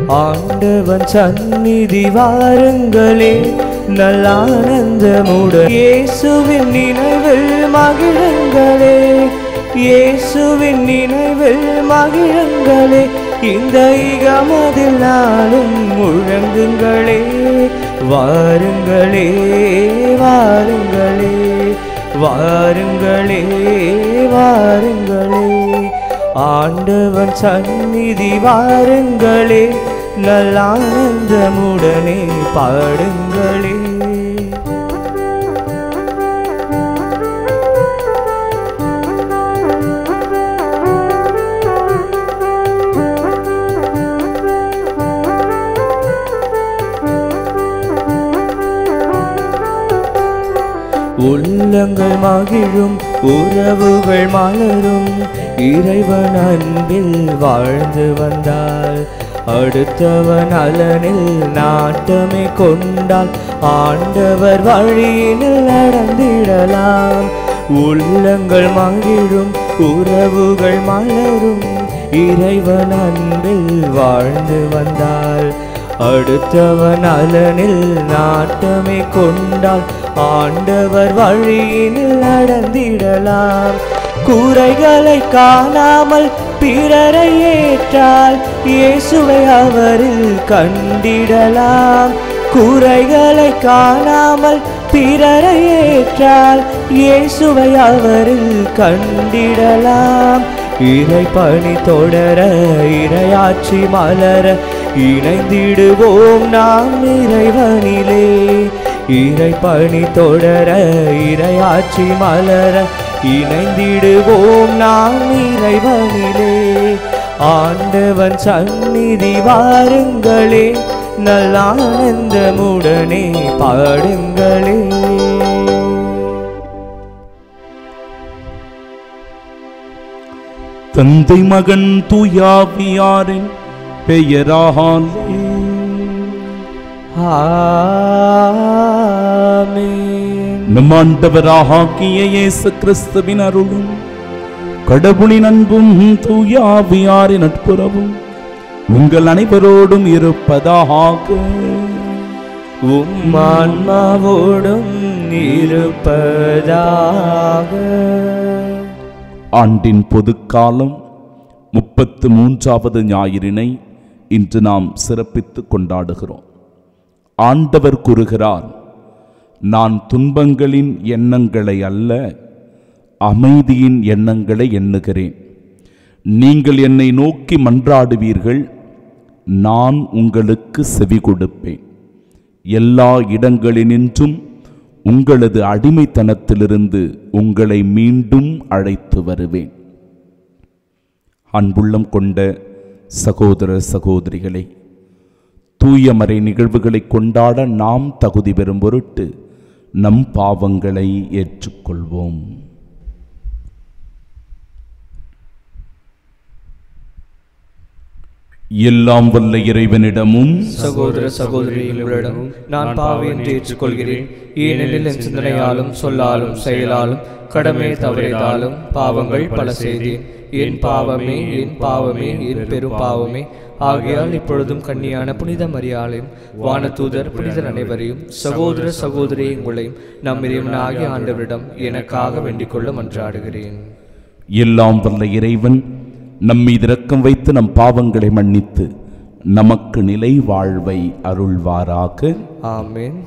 ஆண்டவன் சந்நிதி வாருங்களே நல்லானந்தமுடன் இயேசுவின் நினைவில் மகிழுங்களே இயேசுவின் நினைவில் மகிழுங்களே இந்த இகமதில் நாளும் முழங்குங்களே வாருங்களே வாருங்களே வாருங்களே வாருங்களே ஆண்டவன் சந்நிதி வாருங்களே நல்லானந்தமுடனே பாடுங்களே உள்ளங்கள் மகிழும் உறவுகள் மலரும் இறைவன் அன்பில் வாழ்ந்து வந்தால் அடுத்தவன் அலனில் நாட்டமே கொண்டால் ஆண்டவர் வழியினில் நடந்திடலாம் உள்ளங்கள் மகிழும் உறவுகள் மலரும் இறைவன் அன்பில் வாழ்ந்து வந்தால் அடுத்தவன் அலனில் நாட்டமே கொண்டால் ஆண்டவர் வழியினில் நடந்திடலாம் கூரைகளை காணாமல் பிறரை ஏற்றால் இயேசுவை அவரில் கண்டிடலாம் கூரைகளை காணாமல் பிறரை ஏற்றால் இயேசுவை அவரில் கண்டிடலாம் இறை பணி தொடர இறையாட்சி மலர இணைந்திடுவோம் நாம் இறைவனிலே இறை பணி தொடர இறையாட்சி மலர இணைந்திடுவோம் நாம் இறைவனிலே ஆண்டவன் சந்நிதி வாருங்களே நல்லானந்தமுடனே பாடுங்களே தந்தை மகன் தூயாவியாரின் பெயராலே ஆமென். நம் ஆண்டவராகிய இயேசு கிறிஸ்துவின் அருளும் கடவுளின் அன்பும் தூயாவியாரின் நட்புறவும் உங்கள் அனைவரோடும் இருப்பதாக உம் ஆன்மாவோடும் இருப்பதாக ஆண்டின் பொதுக்காலம் முப்பத்து மூன்றாவது ஞாயிறினை இன்று நாம் சிறப்பித்து கொண்டாடுகிறோம் ஆண்டவர் கூறுகிறார் நான் துன்பங்களின் எண்ணங்களை அல்ல அமைதியின் எண்ணங்களை எண்ணுகிறேன் நீங்கள் என்னை நோக்கி மன்றாடுவீர்கள் நான் உங்களுக்கு செவி கொடுப்பேன் எல்லா இடங்களினின்றும் உங்களது அடிமைத்தனத்திலிருந்து உங்களை மீண்டும் அழைத்து வருவேன் அன்புள்ளம் கொண்ட சகோதர சகோதரிகளே தூயமறை நிகழ்வுகளை கொண்டாட நாம் தகுதி பெறும் பொருட்டு நம் பாவங்களை ஏற்றுக்கொள்வோம் எல்லாம் வல்ல இறைவனிடமும் சகோதர சகோதரிகளிடமும் நான் பாவி என்று ஏற்றுக்கொள்கிறேன் ஏனெனில் என் சிந்தனையாலும் சொல்லாலும் செயலாலும் கடமை தவறியதாலும் பாவங்கள் பல செய்தேன் என் பாவமே என் பாவமே என் பெரும் பாவமே ஆகையால் இப்பொழுதும் கன்னியான புனித மரியாளையும் வானதூதர் புனிதர் அனைவரையும் சகோதர சகோதரி உங்களையும் நம் இறைவனாகிய ஆண்டவரிடம் எனக்காக வேண்டிக் கொள்ள மன்றாடுகிறேன் எல்லாம் வல்ல இறைவன் நம் மீது இரக்கம் வைத்து நம் பாவங்களை மன்னித்து நமக்கு நிலை வாழ்வை அருள்வாராக ஆமென்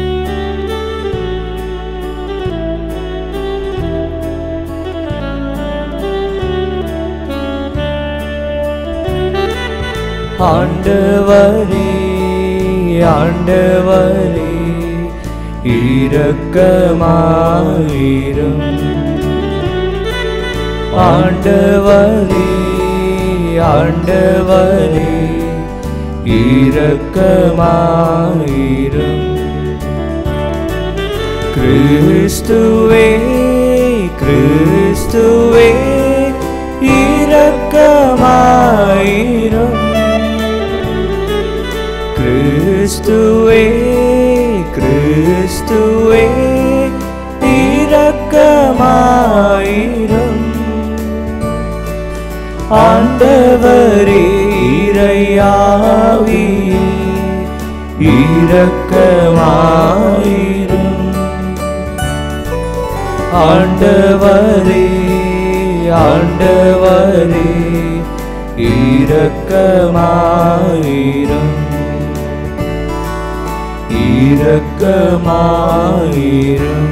ஆண்டவரே ஆண்டவரே இரக்கமாயிரும் ஆண்டவரே ஆண்டவரே இரக்கமாயிரும் கிறிஸ்துவே கிறிஸ்துவே இரக்கமாயிரும் கிறிஸ்துவே கிறிஸ்துவே இரக்கமாயிரும் ஆண்டவரே இறையாவியே இரக்கமாயிரும் ஆண்டவரே ஆண்டவரே இரக்கமாயிரும் இரக்கமாயிரும்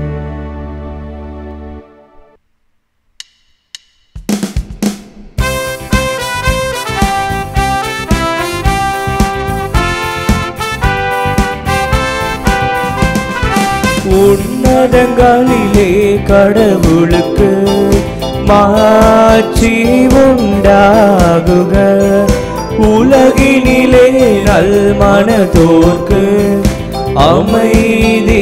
உன்னதங்களிலே கடவுளுக்கு மாட்சி உண்டாகுக உலகினிலே நல் மனதோர்க்கு அமைதியாகுக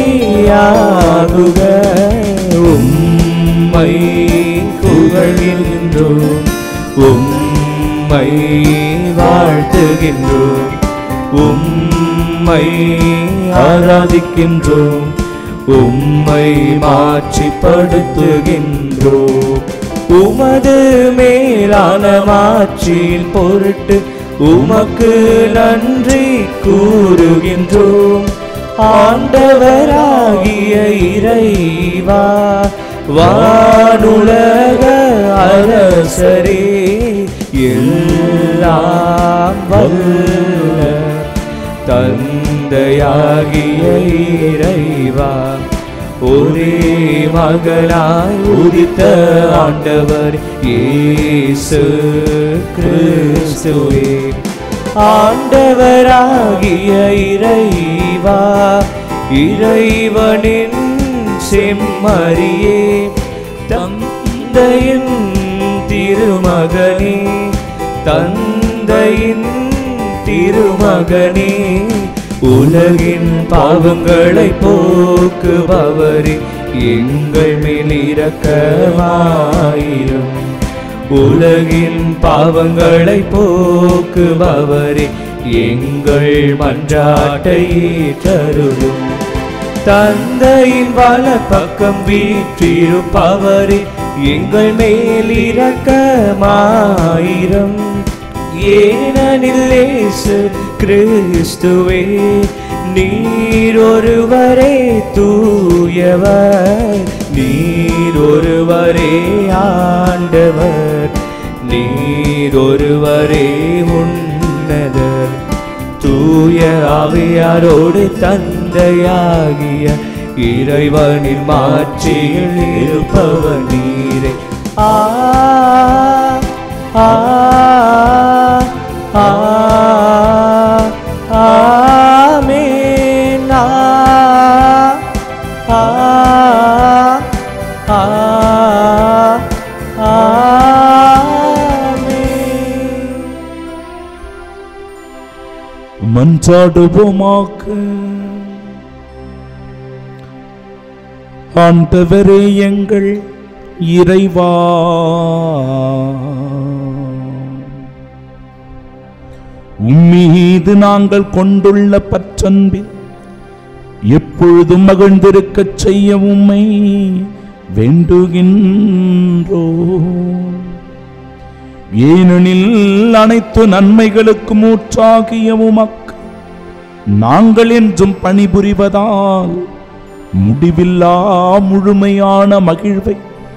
உம்மை புகழ்கின்றோம் உம்மை வாழ்த்துகின்றோம் உம்மை ஆராதிக்கின்றோம் உம்மை மாட்சிப்படுத்துகின்றோம் உமது மேலான மாட்சியின் பொருட்டு உமக்கு நன்றி கூறுகின்றோம் ஆண்டவராகிய இறைவா வானுலக அரசரே எல்லாம் வல்ல தந்தையாகிய இறைவா ஒரே மகனாய் உதித்த ஆண்டவர் இயேசு கிறிஸ்துவே ஆண்டவராகிய இறைவா இறைவனின் செம்மறியே தந்தையின் திருமகனே தந்தையின் திருமகனே உலகின் பாவங்களை போக்குபவரே எங்கள் மேல் இரக்கமாயிரும் உலகின் பாவங்களை போக்குபவரே எங்கள் மன்றாட்டை தருளும் தந்தையின் வல பக்கம் வீற்றிருப்பவரே எங்கள் மேல் இரக்கமாயிரம் ஏனெனில் இயேசு கிறிஸ்துவே நீர் ஒருவரே தூயவர் நீர் ஒருவரே ஆண்டவர் நீர் ஒருவரே உன்னதர் தூய ஆவியாரோடு தந்தையாகிய இறைவனின் மாட்சியில் இருப்பவர் நீரே ஆ ஆ ஆ ஆமென். ஆ ஆ ஆ ஆமென். மன்றாடுவோமாக ஆண்டவரே எங்கள் இறைவா உம்மீது நாங்கள் கொண்டுள்ள பற்றன்பில் எப்பொழுதும் மகிழ்ந்திருக்கச் செய்ய உம்மை வேண்டுகின்றோ ஏனெனில் அனைத்து நன்மைகளுக்கும் ஊற்றாகிய உமக்கு நாங்கள் என்றும் பணிபுரிவதால் முடிவில்லா முழுமையான மகிழ்வை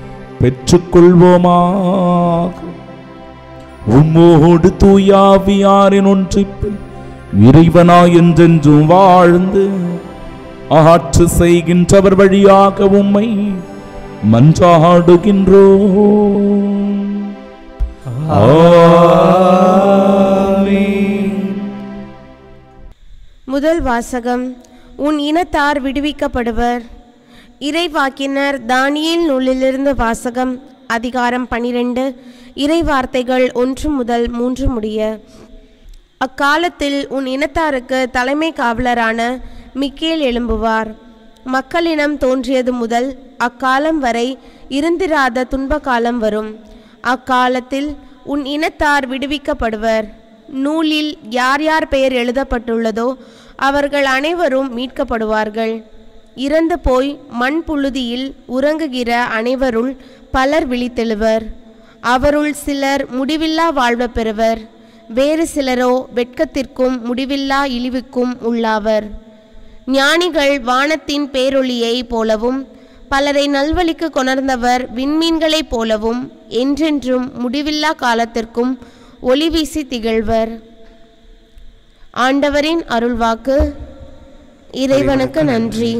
பெற்றுக்கொள்வோமாக உம்மோடு தூயாவியாரின் ஒன்றிப்பில் இறைவனாய் என்றென்றும் வாழ்ந்து ஆட்சி செய்கின்றவர் வழியாக உம்மை மன்றாடுகின்றோம் முதல் வாசகம் உன் இனத்தார் விடுவிக்கப்படுவர் இறைவாக்கினர் தானியேல் நூலிலிருந்து வாசகம் அதிகாரம் பனிரெண்டு இறைவார்த்தைகள் ஒன்று முதல் மூன்று முடிய அக்காலத்தில் உன் இனத்தாருக்கு தலைமை காவலரான மிக்கேல் எழும்புவார் மக்களினம் தோன்றியது முதல் அக்காலம் வரை இருந்திராத துன்ப காலம் வரும் அக்காலத்தில் உன் இனத்தார் விடுவிக்கப்படுவர் நூலில் யார் யார் பெயர் எழுதப்பட்டுள்ளதோ அவர்கள் அனைவரும் மீட்கப்படுவார்கள் இறந்து போய் மண் புழுதியில் உறங்குகிற அனைவருள் பலர் விழித்தெழுவர் அவருள் சிலர் முடிவில்லா வாழ்வு பெறுவர் வேறு சிலரோ வெட்கத்திற்கும் முடிவில்லா இழிவுக்கும் உள்ளாவர் ஞானிகள் வானத்தின் பேரொளியை போலவும் பலரை நல்வழிக்கு கொணர்ந்தவர் விண்மீன்களைப் போலவும் என்றென்றும் முடிவில்லா காலத்திற்கும் ஒளி வீசி திகழ்வர் ஆண்டவரின் அருள்வாக்கு இறைவனுக்கு நன்றி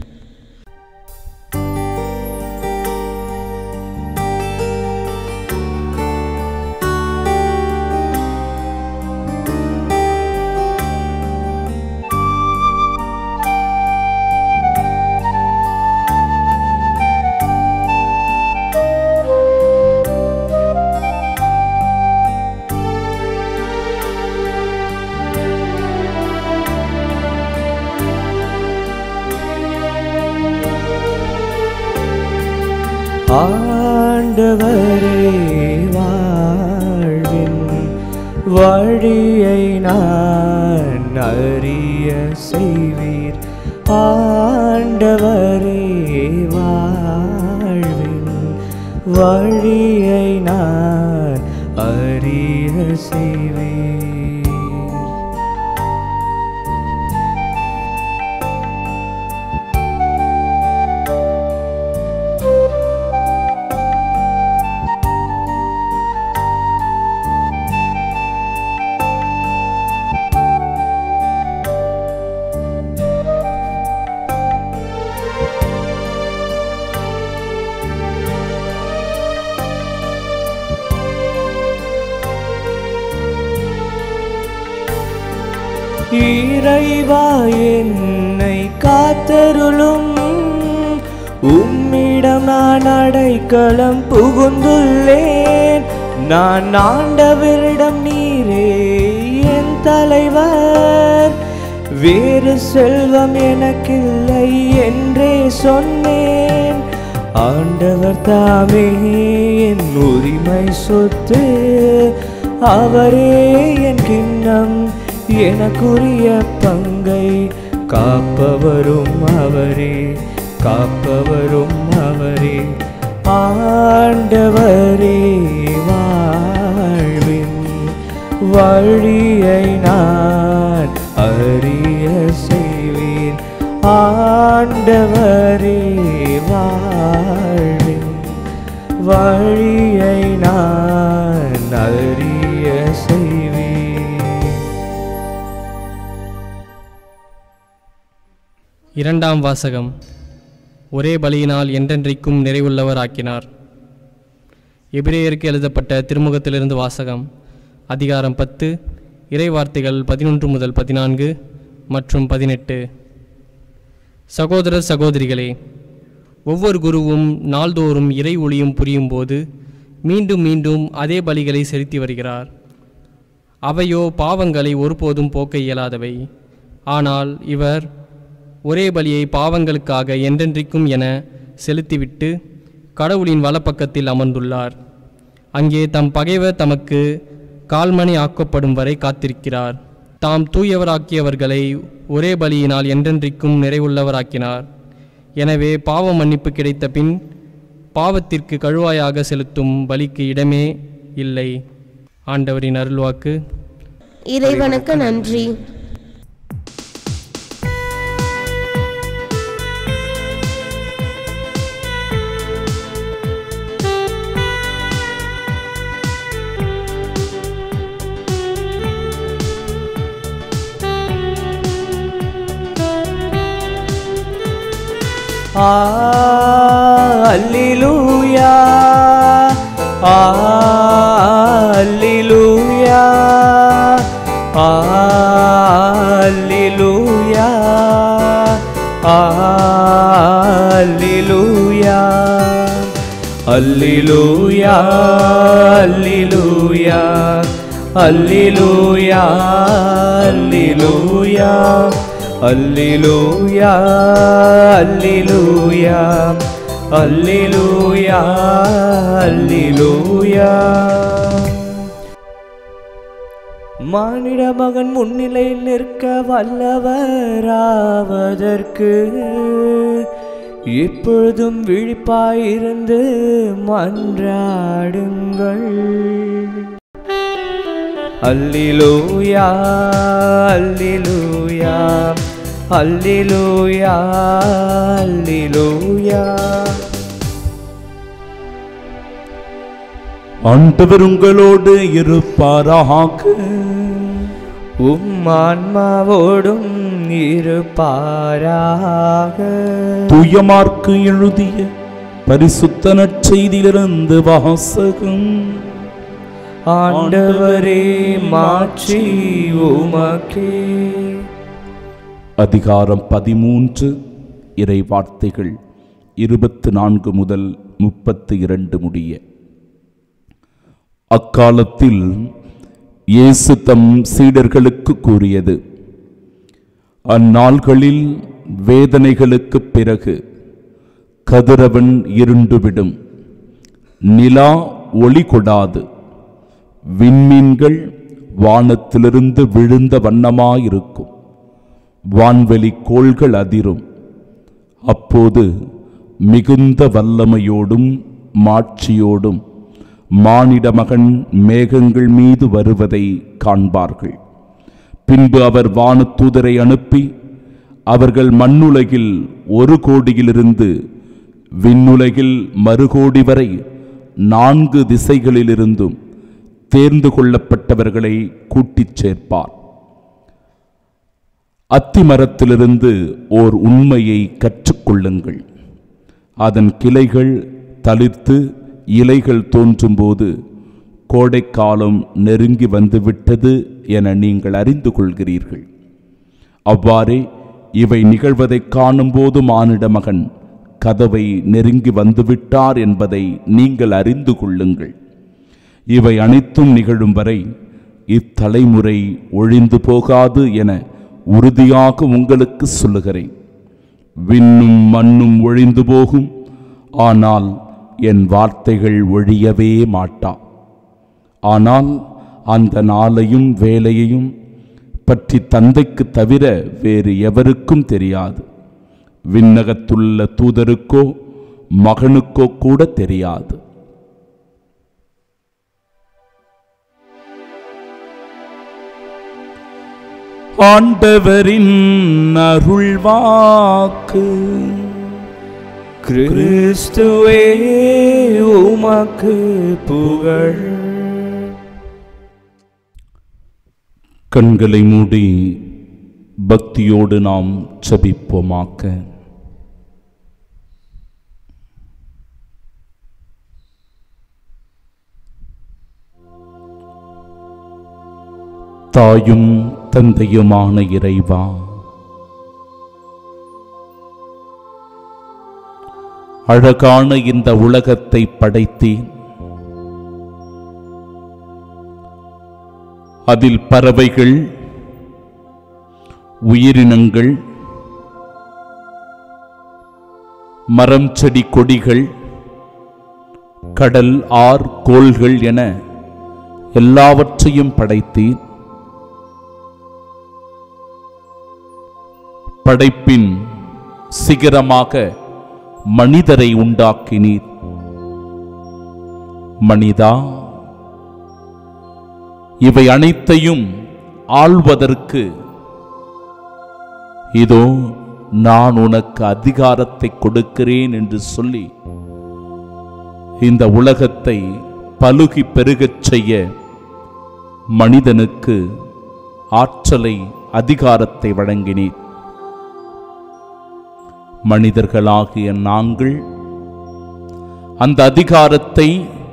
ஆண்டவரே வாழ்வின் வழியை நான் அறிய செய்வீர் ஆண்டவரே வாழ்வின் வழியை நான் அறிய செய்வீர் இறைவா என்னை காத்தருளும் உம்மிடம் நான் அடைக்கலம் புகுந்துள்ளேன் நான் ஆண்டவரிடம் நீரே என் தலைவர் வேறு செல்வம் எனக்கில்லை என்றே சொன்னேன் ஆண்டவர் தாமே என் உரிமை சொத்து அவரே என் கிண்ணம் எனக்குரிய பங்கை காப்பவரும் அவரே காப்பவரும் அவரே ஆண்டவரே வாழ்வின் வழியை நான் அறிய செய்வேன் ஆண்டவரே வாழ்வின் வழியை நான் அறிய செய்வேன் இரண்டாம் வாசகம் ஒரே பலியினால் என்றென்றைக்கும் நிறைவுள்ளவர் ஆக்கினார் எபிரேயருக்கு எழுதப்பட்ட திருமுகத்திலிருந்து வாசகம் அதிகாரம் பத்து இறைவார்த்தைகள் பதினொன்று முதல் பதினான்கு மற்றும் பதினெட்டு சகோதரர் சகோதரிகளே ஒவ்வொரு குருவும் நாள்தோறும் இறை ஒளியும் புரியும் போது மீண்டும் மீண்டும் அதே பலிகளை செலுத்தி வருகிறார் அவையோ பாவங்களை ஒருபோதும் போக்க இயலாதவை ஆனால் இவர் ஒரே பலியை பாவங்களுக்காக என்றென்றைக்கும் என செலுத்திவிட்டு கடவுளின் வலப்பக்கத்தில் அமர்ந்துள்ளார் அங்கே தம் பகைவர் தமக்கு கால்மணி ஆக்கப்படும் வரை காத்திருக்கிறார் தாம் தூயவராக்கியவர்களை ஒரே பலியினால் என்றென்றைக்கும் நிறைவுள்ளவராக்கினார் எனவே பாவ மன்னிப்பு கிடைத்த பின் பாவத்திற்கு கழுவாயாக செலுத்தும் பலிக்கு இடமே இல்லை ஆண்டவரின் அருள்வாக்கு இறைவனுக்கு நன்றி அல்லேலூயா அல்லேலூயா அல்லேலூயா அல்லேலூயா அல்லேலூயா அல்லேலூயா அல்லேலூயா அல்லேலூயா அல்லேலூயா அல்லேலூயா அல்லேலூயா அல்லேலூயா மானிட மகன் முன்னிலையில் நிற்க வல்லவராவதற்கு எப்பொழுதும் விழிப்பாயிருந்து மன்றாடுங்கள் அல்லிலூயா அல்லிலூயா அல்லிலூயா அல்லிலூயா ஆண்டவர் உங்களோடு இருப்பாராக உம் ஆன்மாவோடும் இருப்பாராக தூயமார்க்கு எழுதிய பரிசுத்த நற்செய்தியிலிருந்து வாசகம் ஆண்டவரே மாற்றி உமக்கே அதிகாரம் பதிமூன்று இறை வார்த்தைகள் இருபத்து நான்கு முதல் முப்பத்து இரண்டு முடிய அக்காலத்தில் இயேசு தம் சீடர்களுக்கு கூறியது அந்நாள்களில் வேதனைகளுக்குப் பிறகு கதிரவன் இருண்டுவிடும் நிலா ஒளி கொடாது விண்மீன்கள் வானத்திலிருந்து விழுந்த வண்ணமாயிருக்கும் வான்வெளி கோள்கள் அதிரும் அப்போது மிகுந்த வல்லமையோடும் மாட்சியோடும் மானிட மகன் மேகங்கள் மீது வருவதை காண்பார்கள் பின்பு அவர் வானதூதரை அனுப்பி அவர்கள் மண்ணுலகில் ஒரு கோடியிலிருந்து விண்ணுலகில் மறுகோடி வரை நான்கு திசைகளிலிருந்தும் தேர்ந்து கொள்ளப்பட்டவர்களை கூட்டிச் சேர்ப்பார் அத்திமரத்திலிருந்து ஓர் உண்மையை கற்றுக்கொள்ளுங்கள் அதன் கிளைகள் தளிர்த்து இலைகள் தோன்றும்போது கோடைக்காலம் நெருங்கி வந்துவிட்டது என நீங்கள் அறிந்து கொள்கிறீர்கள் அவ்வாறே இவை நிகழ்வதைக் காணும்போது மானிட மகன் கதவை நெருங்கி வந்துவிட்டார் என்பதை நீங்கள் அறிந்து கொள்ளுங்கள் இவை அனைத்தும் நிகழும் வரை இத்தலைமுறை ஒழிந்து போகாது என உறுதியாக உங்களுக்கு சொல்லுகிறேன் விண்ணும் மண்ணும் ஒழிந்து போகும் ஆனால் என் வார்த்தைகள் ஒழியவே மாட்டா ஆனால் அந்த நாளையும் வேலையையும் பற்றி தந்தைக்கு தவிர வேறு எவருக்கும் தெரியாது விண்ணகத்துள்ள தூதருக்கோ மகனுக்கோ கூட தெரியாது ஆண்டவரின் அருள்வாக்கு கிறிஸ்துவே உமக்கு புகழ் கண்களை மூடி பக்தியோடு நாம் செபிப்போமாக்க தாயும் தந்தையுமான இறைவா அழகான இந்த உலகத்தை படைத்தேன் அதில் பறவைகள் உயிரினங்கள் மரம் செடி கொடிகள் கடல் ஆர் கோள்கள் என எல்லாவற்றையும் படைத்தேன் படைப்பின் சிகரமாக மனிதரை உண்டாக்கினீர் மனிதா இவை அனைத்தையும் ஆள்வதற்கு இதோ நான் உனக்கு அதிகாரத்தை கொடுக்கிறேன் என்று சொல்லி இந்த உலகத்தை பலுகி பெருகச் செய்ய மனிதனுக்கு ஆற்றலை அதிகாரத்தை வழங்கினீர் மனிதர்களாகிய நாங்கள் அந்த அதிகாரத்தை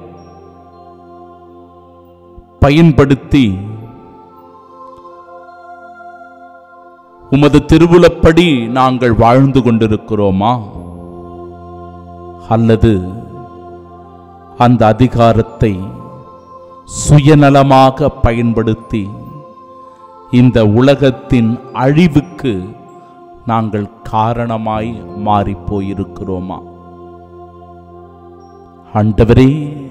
பயன்படுத்தி உமது திருவுலப்படி நாங்கள் வாழ்ந்து கொண்டிருக்கிறோமா அல்லது அந்த அதிகாரத்தை சுயநலமாக பயன்படுத்தி இந்த உலகத்தின் அழிவுக்கு நாங்கள் காரணமாய் மாறிப் போயிருக்கிறோமா ஆண்டவரே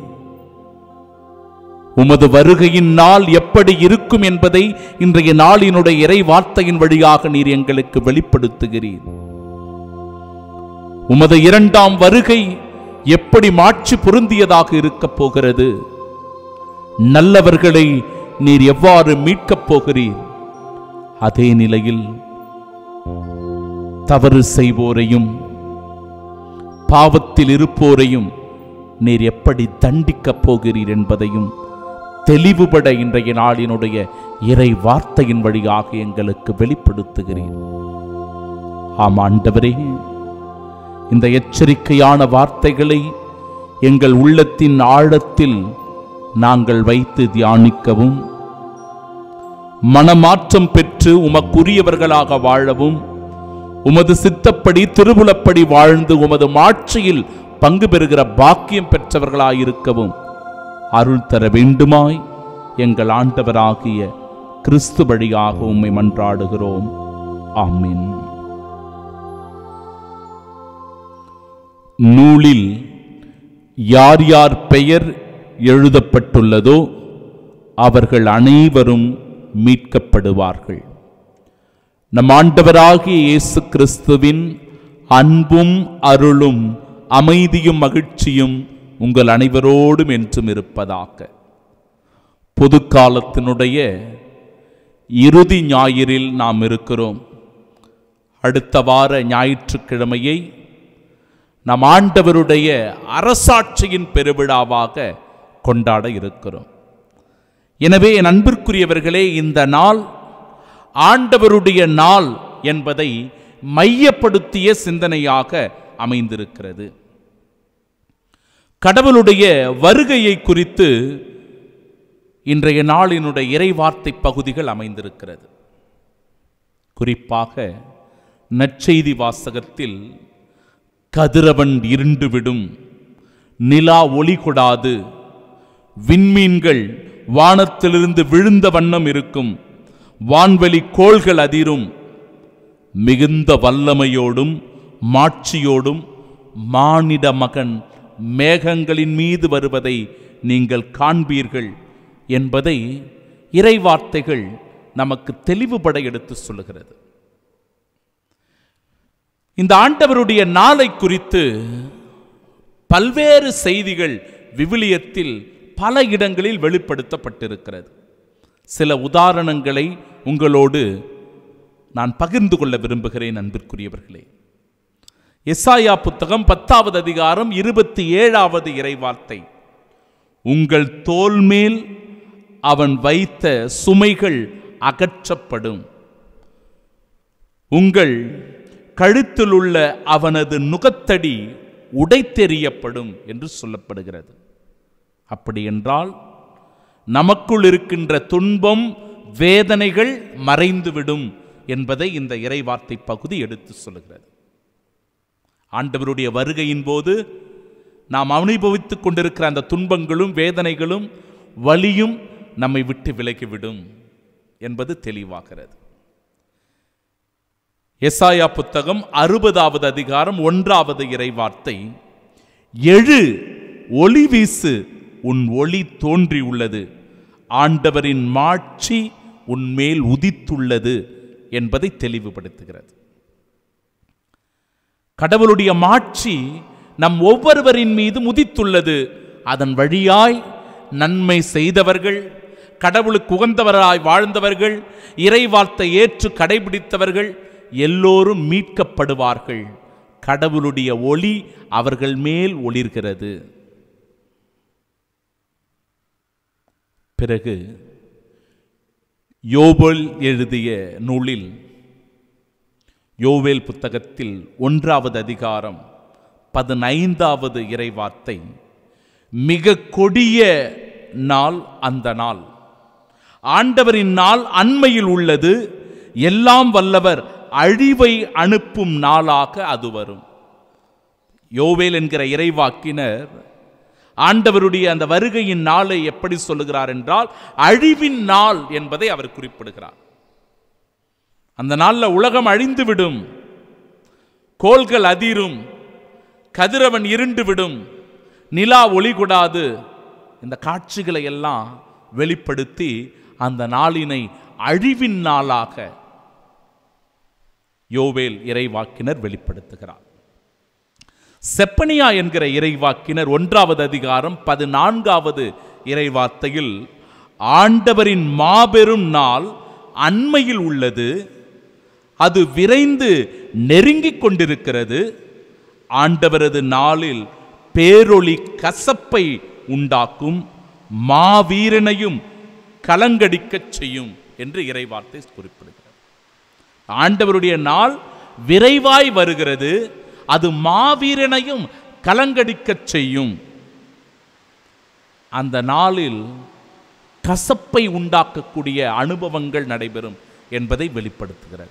உமது வருகையின் நாள் எப்படி இருக்கும் என்பதை இன்றைய நாளினுடைய இறை வார்த்தையின் வழியாக நீர் எங்களுக்கு வெளிப்படுத்துகிறீர் உமது இரண்டாம் வருகை எப்படி மாட்சி பொருந்தியதாக இருக்கப் போகிறது நல்லவர்களை நீர் எவ்வாறு மீட்கப் போகிறீர் அதே நிலையில் தவறு செய்வோரையும் பாவத்தில் இருப்போரையும் நீர் எப்படி தண்டிக்கப் போகிறீர் என்பதையும் தெளிவுபட இன்றைய நாளினுடைய இறை வார்த்தையின் வழியாக எங்களுக்கு வெளிப்படுத்துகிறீர் ஆம் ஆண்டவரே இந்த எச்சரிக்கையான வார்த்தைகளை எங்கள் உள்ளத்தின் ஆழத்தில் நாங்கள் வைத்து தியானிக்கவும் மனமாற்றம் பெற்று உமக்குரியவர்களாக வாழவும் உமது சித்தப்படி திருவுளப்படி வாழ்ந்து உமது மாட்சியில் பங்கு பெறுகிற பாக்கியம் பெற்றவர்களாயிருக்கவும் அருள் தர வேண்டுமாய் எங்கள் ஆண்டவராகிய கிறிஸ்து வழியாக உம்மை மன்றாடுகிறோம் ஆமென் நூலில் யார் யார் பெயர் எழுதப்பட்டுள்ளதோ அவர்கள் அனைவரும் மீட்கப்படுவார்கள் நம் ஆண்டவராகிய இயேசு கிறிஸ்துவின் அன்பும் அருளும் அமைதியும் மகிழ்ச்சியும் உங்கள் அனைவரோடும் என்றும் இருப்பதாக பொது காலத்தினுடைய இறுதி ஞாயிறில் நாம் இருக்கிறோம் அடுத்த வார ஞாயிற்றுக்கிழமையை நம் ஆண்டவருடைய அரசாட்சியின் பெருவிழாவாக கொண்டாட இருக்கிறோம் எனவே என் அன்பிற்குரியவர்களே இந்த நாள் ஆண்டவருடைய நாள் என்பதை மையப்படுத்திய சிந்தனையாக அமைந்திருக்கிறது கடவுளுடைய வருகையை குறித்து இன்றைய நாளினுடைய இறைவார்த்தை பகுதிகள் அமைந்திருக்கிறது குறிப்பாக நற்செய்தி வாசகத்தில் கதிரவன் இருண்டுவிடும் நிலா ஒளி கொடாது விண்மீன்கள் வானத்திலிருந்து விழுந்த வண்ணம் இருக்கும் வான்வெளி கோள்கள் அதிரும் மிகுந்த வல்லமையோடும் மாட்சியோடும் மானிட மகன் மேகங்களின் மீது வருவதை நீங்கள் காண்பீர்கள் என்பதை இறைவார்த்தைகள் நமக்கு தெளிவுபட எடுத்து சொல்லுகிறது இந்த ஆண்டவருடைய நாளை குறித்து பல்வேறு செய்திகள் விவிலியத்தில் பல இடங்களில் வெளிப்படுத்தப்பட்டிருக்கிறது சில உதாரணங்களை உங்களோடு நான் பகிர்ந்து கொள்ள விரும்புகிறேன் அன்பிற்குரியவர்களே எஸ்ஆயா புத்தகம் பத்தாவது அதிகாரம் இருபத்தி ஏழாவது இறைவார்த்தை உங்கள் தோல் மேல் அவன் வைத்த சுமைகள் அகற்றப்படும் உங்கள் கழுத்தில் உள்ள அவனது நுகத்தடி உடைத்தெறியப்படும் என்று சொல்லப்படுகிறது அப்படி என்றால் நமக்குள் இருக்கின்ற துன்பம் வேதனைகள் மறைந்துவிடும் என்பதை இந்த இறைவார்த்தை பகுதி எடுத்து சொல்லுகிறது ஆண்டவருடைய வருகையின் போது நாம் அனுபவித்துக் கொண்டிருக்கிற அந்த துன்பங்களும் வேதனைகளும் வலியும் நம்மை விட்டு விலகிவிடும் என்பது தெளிவாகிறது எசாயா புத்தகம் அறுபதாவது அதிகாரம் ஒன்றாவது இறைவார்த்தை எழு ஒளி வீசு உன் ஒளி தோன்றியுள்ளது ஆண்டவரின் மாட்சி உன் மேல் உதித்துள்ளது என்பதை தெளிவுபடுத்துகிறது கடவுளுடைய மாட்சி நம் ஒவ்வொருவரின் மீது உதித்துள்ளது அதன் வழியாய் நன்மை செய்தவர்கள் கடவுளுக்கு உகந்தவராய் வாழ்ந்தவர்கள் இறைவார்த்தை ஏற்று கடைபிடித்தவர்கள் எல்லோரும் மீட்கப்படுவார்கள் கடவுளுடைய ஒளி அவர்கள் மேல் ஒளிர்கிறது பிறகு யோபல் எழுதிய நூலில் யோவேல் புத்தகத்தில் ஒன்றாவது அதிகாரம் பதினைந்தாவது இறைவார்த்தை மிக கொடிய நாள் அந்த நாள் ஆண்டவரின் நாள் அண்மையில் உள்ளது எல்லாம் வல்லவர் அழிவை அனுப்பும் நாளாக அது வரும் யோவேல் என்கிற இறைவாக்கினர் ஆண்டவருடைய அந்த வருகையின் நாளை எப்படி சொல்லுகிறார் என்றால் அழிவின் நாள் என்பதை அவர் குறிப்பிடுகிறார் அந்த நாளில் உலகம் அழிந்துவிடும் கோள்கள் அதிரும் கதிரவன் இருண்டுவிடும் நிலா ஒளி கொடாது இந்த காட்சிகளை எல்லாம் வெளிப்படுத்தி அந்த நாளினை அழிவின் நாளாக யோவேல் இறைவாக்கினர் வெளிப்படுத்துகிறார் செப்பனியா என்கிற இறைவாக்கினர் ஒன்றாவது அதிகாரம் பதினான்காவது இறைவார்த்தையில் ஆண்டவரின் மாபெரும் நாள் அண்மையில் உள்ளது அது விரைந்து நெருங்கிக் கொண்டிருக்கிறது ஆண்டவரது நாளில் பேரொளி கசப்பை உண்டாக்கும் மாவீரனையும் கலங்கடிக்கச் செய்யும் என்று இறைவார்த்தை குறிப்பிடுகிறது ஆண்டவருடைய நாள் விரைவாய் வருகிறது அது மாவீரனையும் கலங்கடிக்கச் செய்யும் அந்த நாளில் கசப்பை உண்டாக்கக்கூடிய அனுபவங்கள் நடைபெறும் என்பதை வெளிப்படுத்துகிறது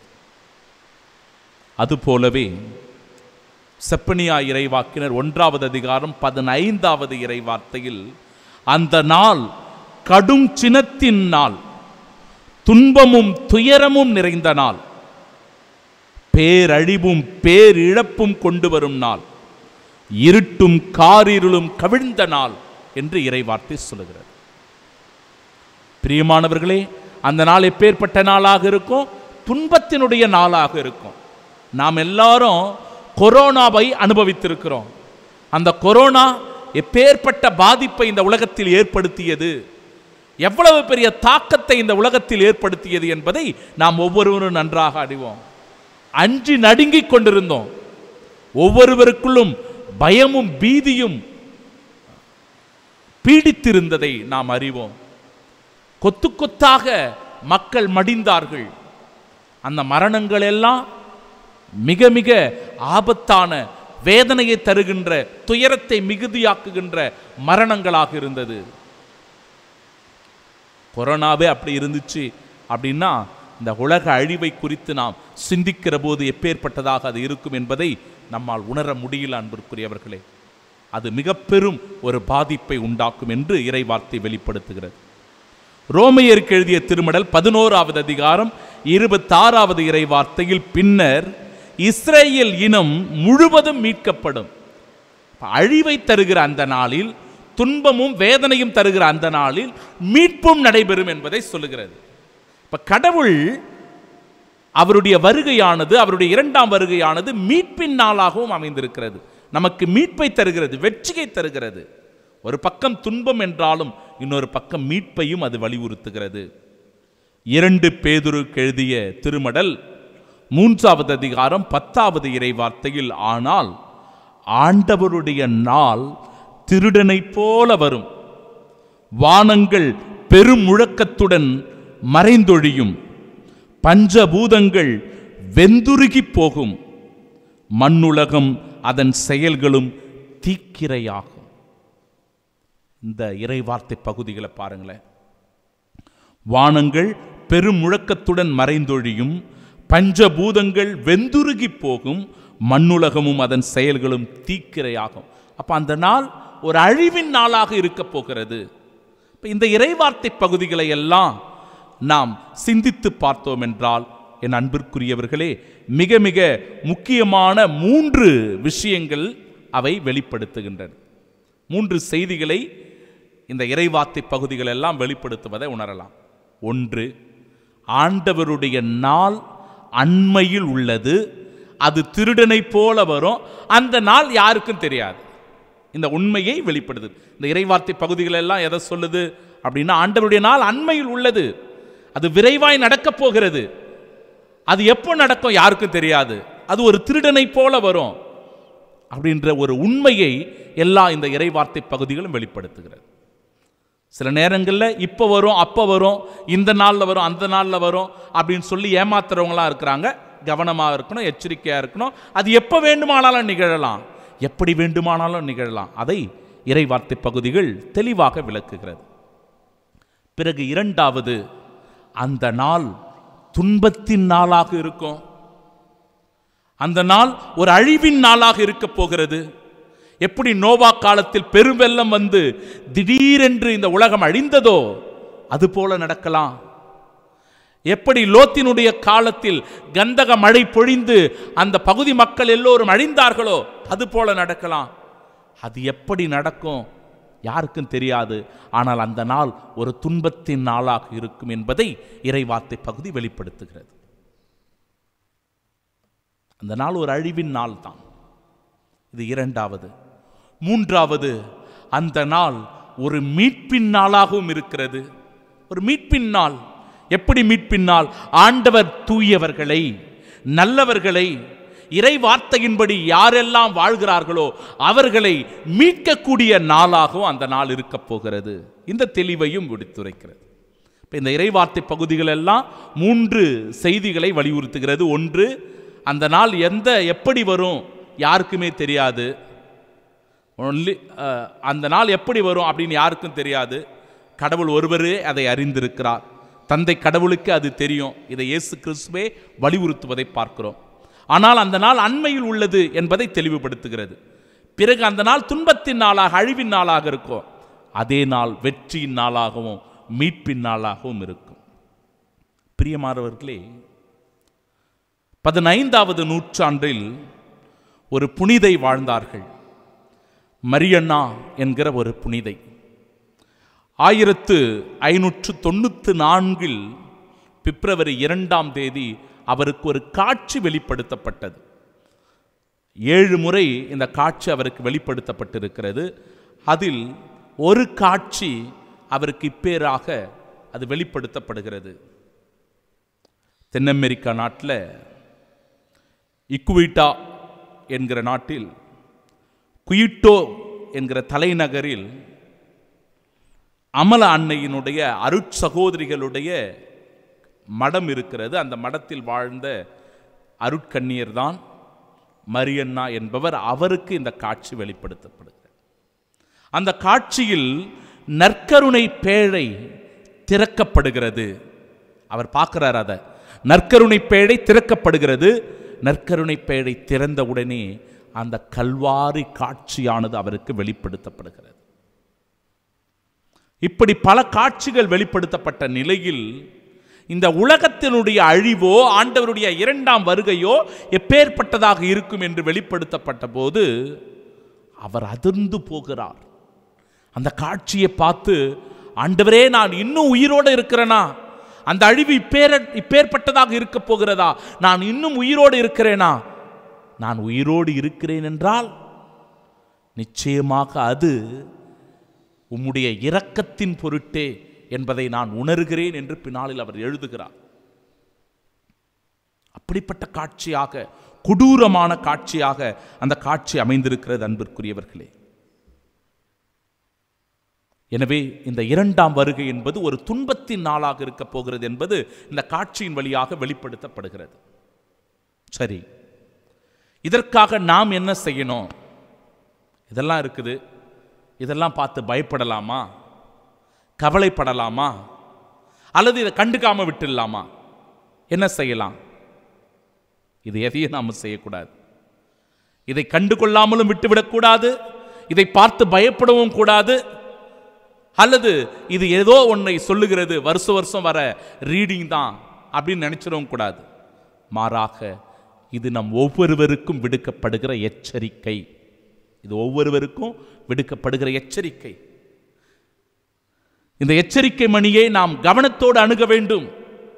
அதுபோலவே செப்பனியா இறைவாக்கினர் ஒன்றாவது அதிகாரம் பதினைந்தாவது இறைவார்த்தையில் அந்த நாள் கடும் சினத்தின் நாள் துன்பமும் துயரமும் நிறைந்த நாள் பேரழிவும் பேரிழப்பும் கொண்டு வரும் நாள் இருட்டும் காரிருளும் கவிழ்ந்த நாள் என்று இறைவார்த்தை சொல்லுகிறது பிரியமானவர்களே அந்த நாள் எப்பேற்பட்ட நாளாக இருக்கும் துன்பத்தினுடைய நாளாக இருக்கும் நாம் எல்லாரும் கொரோனாவை அனுபவித்திருக்கிறோம் அந்த கொரோனா எப்பேற்பட்ட பாதிப்பை இந்த உலகத்தில் ஏற்படுத்தியது எவ்வளவு பெரிய தாக்கத்தை இந்த உலகத்தில் ஏற்படுத்தியது என்பதை நாம் ஒவ்வொருவரும் நன்றாக அறிவோம் அஞ்சி நடுங்கிக் கொண்டிருந்தோம் ஒவ்வொருவருக்குள்ளும் பயமும் பீதியும் பீடித்திருந்ததை நாம் அறிவோம் கொத்து கொத்தாக மக்கள் மடிந்தார்கள் அந்த மரணங்கள் எல்லாம் மிக மிக ஆபத்தான வேதனையை தருகின்ற துயரத்தை மிகுதியாக்குகின்ற மரணங்களாக இருந்தது கொரோனாவே அப்படி இருந்துச்சு அப்படின்னா இந்த உலக அழிவை குறித்து நாம் சிந்திக்கிற போது எப்பேற்பட்டதாக அது இருக்கும் என்பதை நம்மால் உணர முடியல அன்பிற்குரியவர்களே அது மிக பெரும் ஒரு பாதிப்பை உண்டாக்கும் என்று இறைவார்த்தை வெளிப்படுத்துகிறது ரோமையருக்கு எழுதிய திருமடல் பதினோராவது அதிகாரம் இருபத்தாறாவது இறைவார்த்தையில் பின்னர் இஸ்ரேல் இனம் முழுவதும் மீட்கப்படும் அப்ப அழிவை தருகிற அந்த நாளில் துன்பமும் வேதனையும் தருகிற அந்த நாளில் மீட்பும் நடைபெறும் என்பதை சொல்லுகிறது இப்ப கடவுள் அவருடைய வருகையானது அவருடைய இரண்டாம் வருகையானது மீட்பின் நாளாகவும் அமைந்திருக்கிறது நமக்கு மீட்பை தருகிறது வெற்றியை தருகிறது ஒரு பக்கம் துன்பம் என்றாலும் இன்னொரு பக்கம் மீட்பையும் அது வலியுறுத்துகிறது இரண்டு பேதுருக்கு எழுதிய திருமடல் மூன்றாவது அதிகாரம் பத்தாவது இறை வார்த்தையில் ஆனால் ஆண்டவருடைய நாள் திருடனைப் போல வரும் வானங்கள் பெரும் முழக்கத்துடன் மறைந்தொழியும் பஞ்சபூதங்கள் வெந்துருகிப் போகும் மண்ணுலகம் அதன் செயல்களும் தீக்கிரையாகும் இந்த இறைவார்த்தை பகுதிகளை பாருங்களேன் வானங்கள் பெரும் முழக்கத்துடன் மறைந்தொழியும் பஞ்சபூதங்கள் வெந்துருகி போகும் மண்ணுலகமும் அதன் செயல்களும் தீக்கிரையாகும் அப்ப அந்த நாள் ஒரு அழிவின் நாளாக இருக்க போகிறது இப்ப இந்த இறைவார்த்தை பகுதிகளை எல்லாம் நாம் சிந்தித்து பார்த்தோம் என்றால் என் அன்பிற்குரியவர்களே மிக மிக முக்கியமான மூன்று விஷயங்கள் அவை வெளிப்படுத்துகின்றன மூன்று செய்திகளை இந்த இறைவார்த்தை பகுதிகள் எல்லாம் வெளிப்படுத்துவதை உணரலாம் ஒன்று ஆண்டவருடைய நாள் அண்மையில் உள்ளது அது திருடனைப் போல வரும் அந்த நாள் யாருக்கும் தெரியாது இந்த உண்மையை வெளிப்படுது இந்த இறைவார்த்தை பகுதிகள் எல்லாம் எதை சொல்லுது அப்படின்னா ஆண்டவருடைய நாள் அண்மையில் உள்ளது அது விரைவாய் நடக்கப் போகிறது அது எப்போ நடக்கும் யாருக்கும் தெரியாது அது ஒரு திருடனைப் போல வரும் அப்படின்ற ஒரு உண்மையை எல்லா இந்த இறைவார்த்தை பகுதிகளும் வெளிப்படுத்துகிறது சில நேரங்களில் இப்போ வரும் அப்போ வரும் இந்த நாளில் வரும் அந்த நாளில் வரும் அப்படின்னு சொல்லி ஏமாத்துறவங்களாம் இருக்கிறாங்க கவனமாக இருக்கணும் எச்சரிக்கையாக இருக்கணும் அது எப்போ வேண்டுமானாலும் நிகழலாம் எப்படி வேண்டுமானாலும் நிகழலாம் அதை இறைவார்த்தை பகுதிகள் தெளிவாக விளக்குகிறது பிறகு இரண்டாவது அந்த நாள் துன்பத்தின் நாளாக இருக்கும் அந்த நாள் ஒரு அழிவின் நாளாக இருக்க போகிறது எப்படி நோவா காலத்தில் பெருவெள்ளம் வந்து திடீரென்று இந்த உலகம் அழிந்ததோ அது போல நடக்கலாம் எப்படி லோத்தினுடைய காலத்தில் கந்தக மழை பொழிந்து அந்த பகுதி மக்கள் எல்லோரும் அழிந்தார்களோ அது போல நடக்கலாம் அது எப்படி நடக்கும் யாருக்கும் தெரியாது ஆனால் அந்த நாள் ஒரு துன்பத்தின் நாளாக இருக்கும் என்பதை இறைவார்த்தை பகுதி வெளிப்படுத்துகிறது அந்த நாள் ஒரு அழிவின் நாள் தான் இது இரண்டாவது மூன்றாவது அந்த நாள் ஒரு மீட்பின் நாளாகவும் இருக்கிறது ஒரு மீட்பின் நாள் எப்படி மீட்பின் நாள் ஆண்டவர் தூயவர்களை நல்லவர்களை இறை வார்த்தையின்படி யாரெல்லாம் வாழ்கிறார்களோ அவர்களை மீட்கக்கூடிய நாளாகவும் அந்த நாள் இருக்கப் போகிறது இந்த தெளிவையும் விடுத்துரைக்கிறது இப்போ இந்த இறைவார்த்தை பகுதிகள் எல்லாம் மூன்று செய்திகளை வலியுறுத்துகிறது ஒன்று அந்த நாள் எந்த எப்படி வரும் யாருக்குமே தெரியாது ஒன்லி அந்த நாள் எப்படி வரும் அப்படின்னு யாருக்கும் தெரியாது கடவுள் ஒருவரே அதை அறிந்திருக்கிறார் தந்தை கடவுளுக்கு அது தெரியும் இதை இயேசு கிறிஸ்துவே வலியுறுத்துவதை பார்க்கிறோம் ஆனால் அந்த நாள் அண்மையில் உள்ளது என்பதை தெளிவுபடுத்துகிறது பிறகு அந்த நாள் துன்பத்தின் நாளாக அழிவின் நாளாக இருக்கும் அதே நாள் வெற்றியின் நாளாகவும் மீட்பின் நாளாகவும் இருக்கும் பிரியமானவர்களே பதினைந்தாவது நூற்றாண்டில் ஒரு புனிதை வாழ்ந்தார்கள் மரியண்ணா என்கிற ஒரு புனிதை ஆயிரத்து ஐநூற்று தொண்ணூற்று நான்கில் பிப்ரவரி இரண்டாம் தேதி அவருக்கு ஒரு காட்சி வெளிப்படுத்தப்பட்டது ஏழு முறை இந்த காட்சி அவருக்கு வெளிப்படுத்தப்பட்டிருக்கிறது அதில் ஒரு காட்சி அவருக்கு இப்பேராக அது வெளிப்படுத்தப்படுகிறது தென் அமெரிக்கா நாட்டில் இக்குவிட்டா என்கிற நாட்டில் குயிட்டோ என்கிற தலைநகரில் அமல அன்னையினுடைய அருட்சகோதரிகளுடைய மடம் இருக்கிறது அந்த மடத்தில் வாழ்ந்த அருட்கண்ணியர் தான் மரியண்ணா என்பவர் அவருக்கு இந்த காட்சி வெளிப்படுத்தப்படுகிறது அந்த காட்சியில் நற்கருணை பேழை திறக்கப்படுகிறது அவர் பார்க்கிறார் அதை நற்கருணை பேழை திறக்கப்படுகிறது நற்கருணை பேழை திறந்தவுடனே அந்த கல்வாரி காட்சியானது அவருக்கு வெளிப்படுத்தப்படுகிறது இப்படி பல காட்சிகள் வெளிப்படுத்தப்பட்ட நிலையில் இந்த உலகத்தினுடைய அழிவோ ஆண்டவருடைய இரண்டாம் வருகையோ எப்பேற்பட்டதாக இருக்கும் என்று வெளிப்படுத்தப்பட்ட போது அவர் அதிர்ந்து போகிறார் அந்த காட்சியை பார்த்து ஆண்டவரே நான் இன்னும் உயிரோடு இருக்கிறேனா அந்த அழிவு இப்பேர இப்பேற்பட்டதாக இருக்க போகிறதா நான் இன்னும் உயிரோடு இருக்கிறேனா நான் உயிரோடு இருக்கிறேன் என்றால் நிச்சயமாக அது உம்முடைய இரக்கத்தின் பொருட்டே என்பதை நான் உணர்கிறேன் என்று பின்னாளில் அவர் எழுதுகிறார் அப்படிப்பட்ட காட்சியாக கொடூரமான காட்சியாக அந்த காட்சி அமைந்திருக்கிறது அன்பிற்குரியவர்களே எனவே இந்த இரண்டாம் வருகை என்பது ஒரு துன்பத்தின் நாளாக இருக்க போகிறது என்பது இந்த காட்சியின் வழியாக வெளிப்படுத்தப்படுகிறது சரி இதற்காக நாம் என்ன செய்யணும் இதெல்லாம் இருக்குது இதெல்லாம் பார்த்து பயப்படலாமா கவலைப்படலாமா அல்லது இதை கண்டுக்காம விட்டுடலாமா என்ன செய்யலாம் இது எதையும் நாம் செய்யக்கூடாது இதை கண்டு கொள்ளாமலும் விட்டுவிடக்கூடாது இதை பார்த்து பயப்படவும் கூடாது அல்லது இது ஏதோ ஒன்றை சொல்லுகிறது வருஷ வருஷம் வர ரீடிங் தான் அப்படின்னு நினைச்சிடவும் கூடாது மாறாக இது நம் ஒவ்வொருவருக்கும் விடுக்கப்படுகிற எச்சரிக்கை இது ஒவ்வொருவருக்கும் விடுக்கப்படுகிற எச்சரிக்கை இந்த எச்சரிக்கை மணியை நாம் கவனத்தோடு அணுக வேண்டும்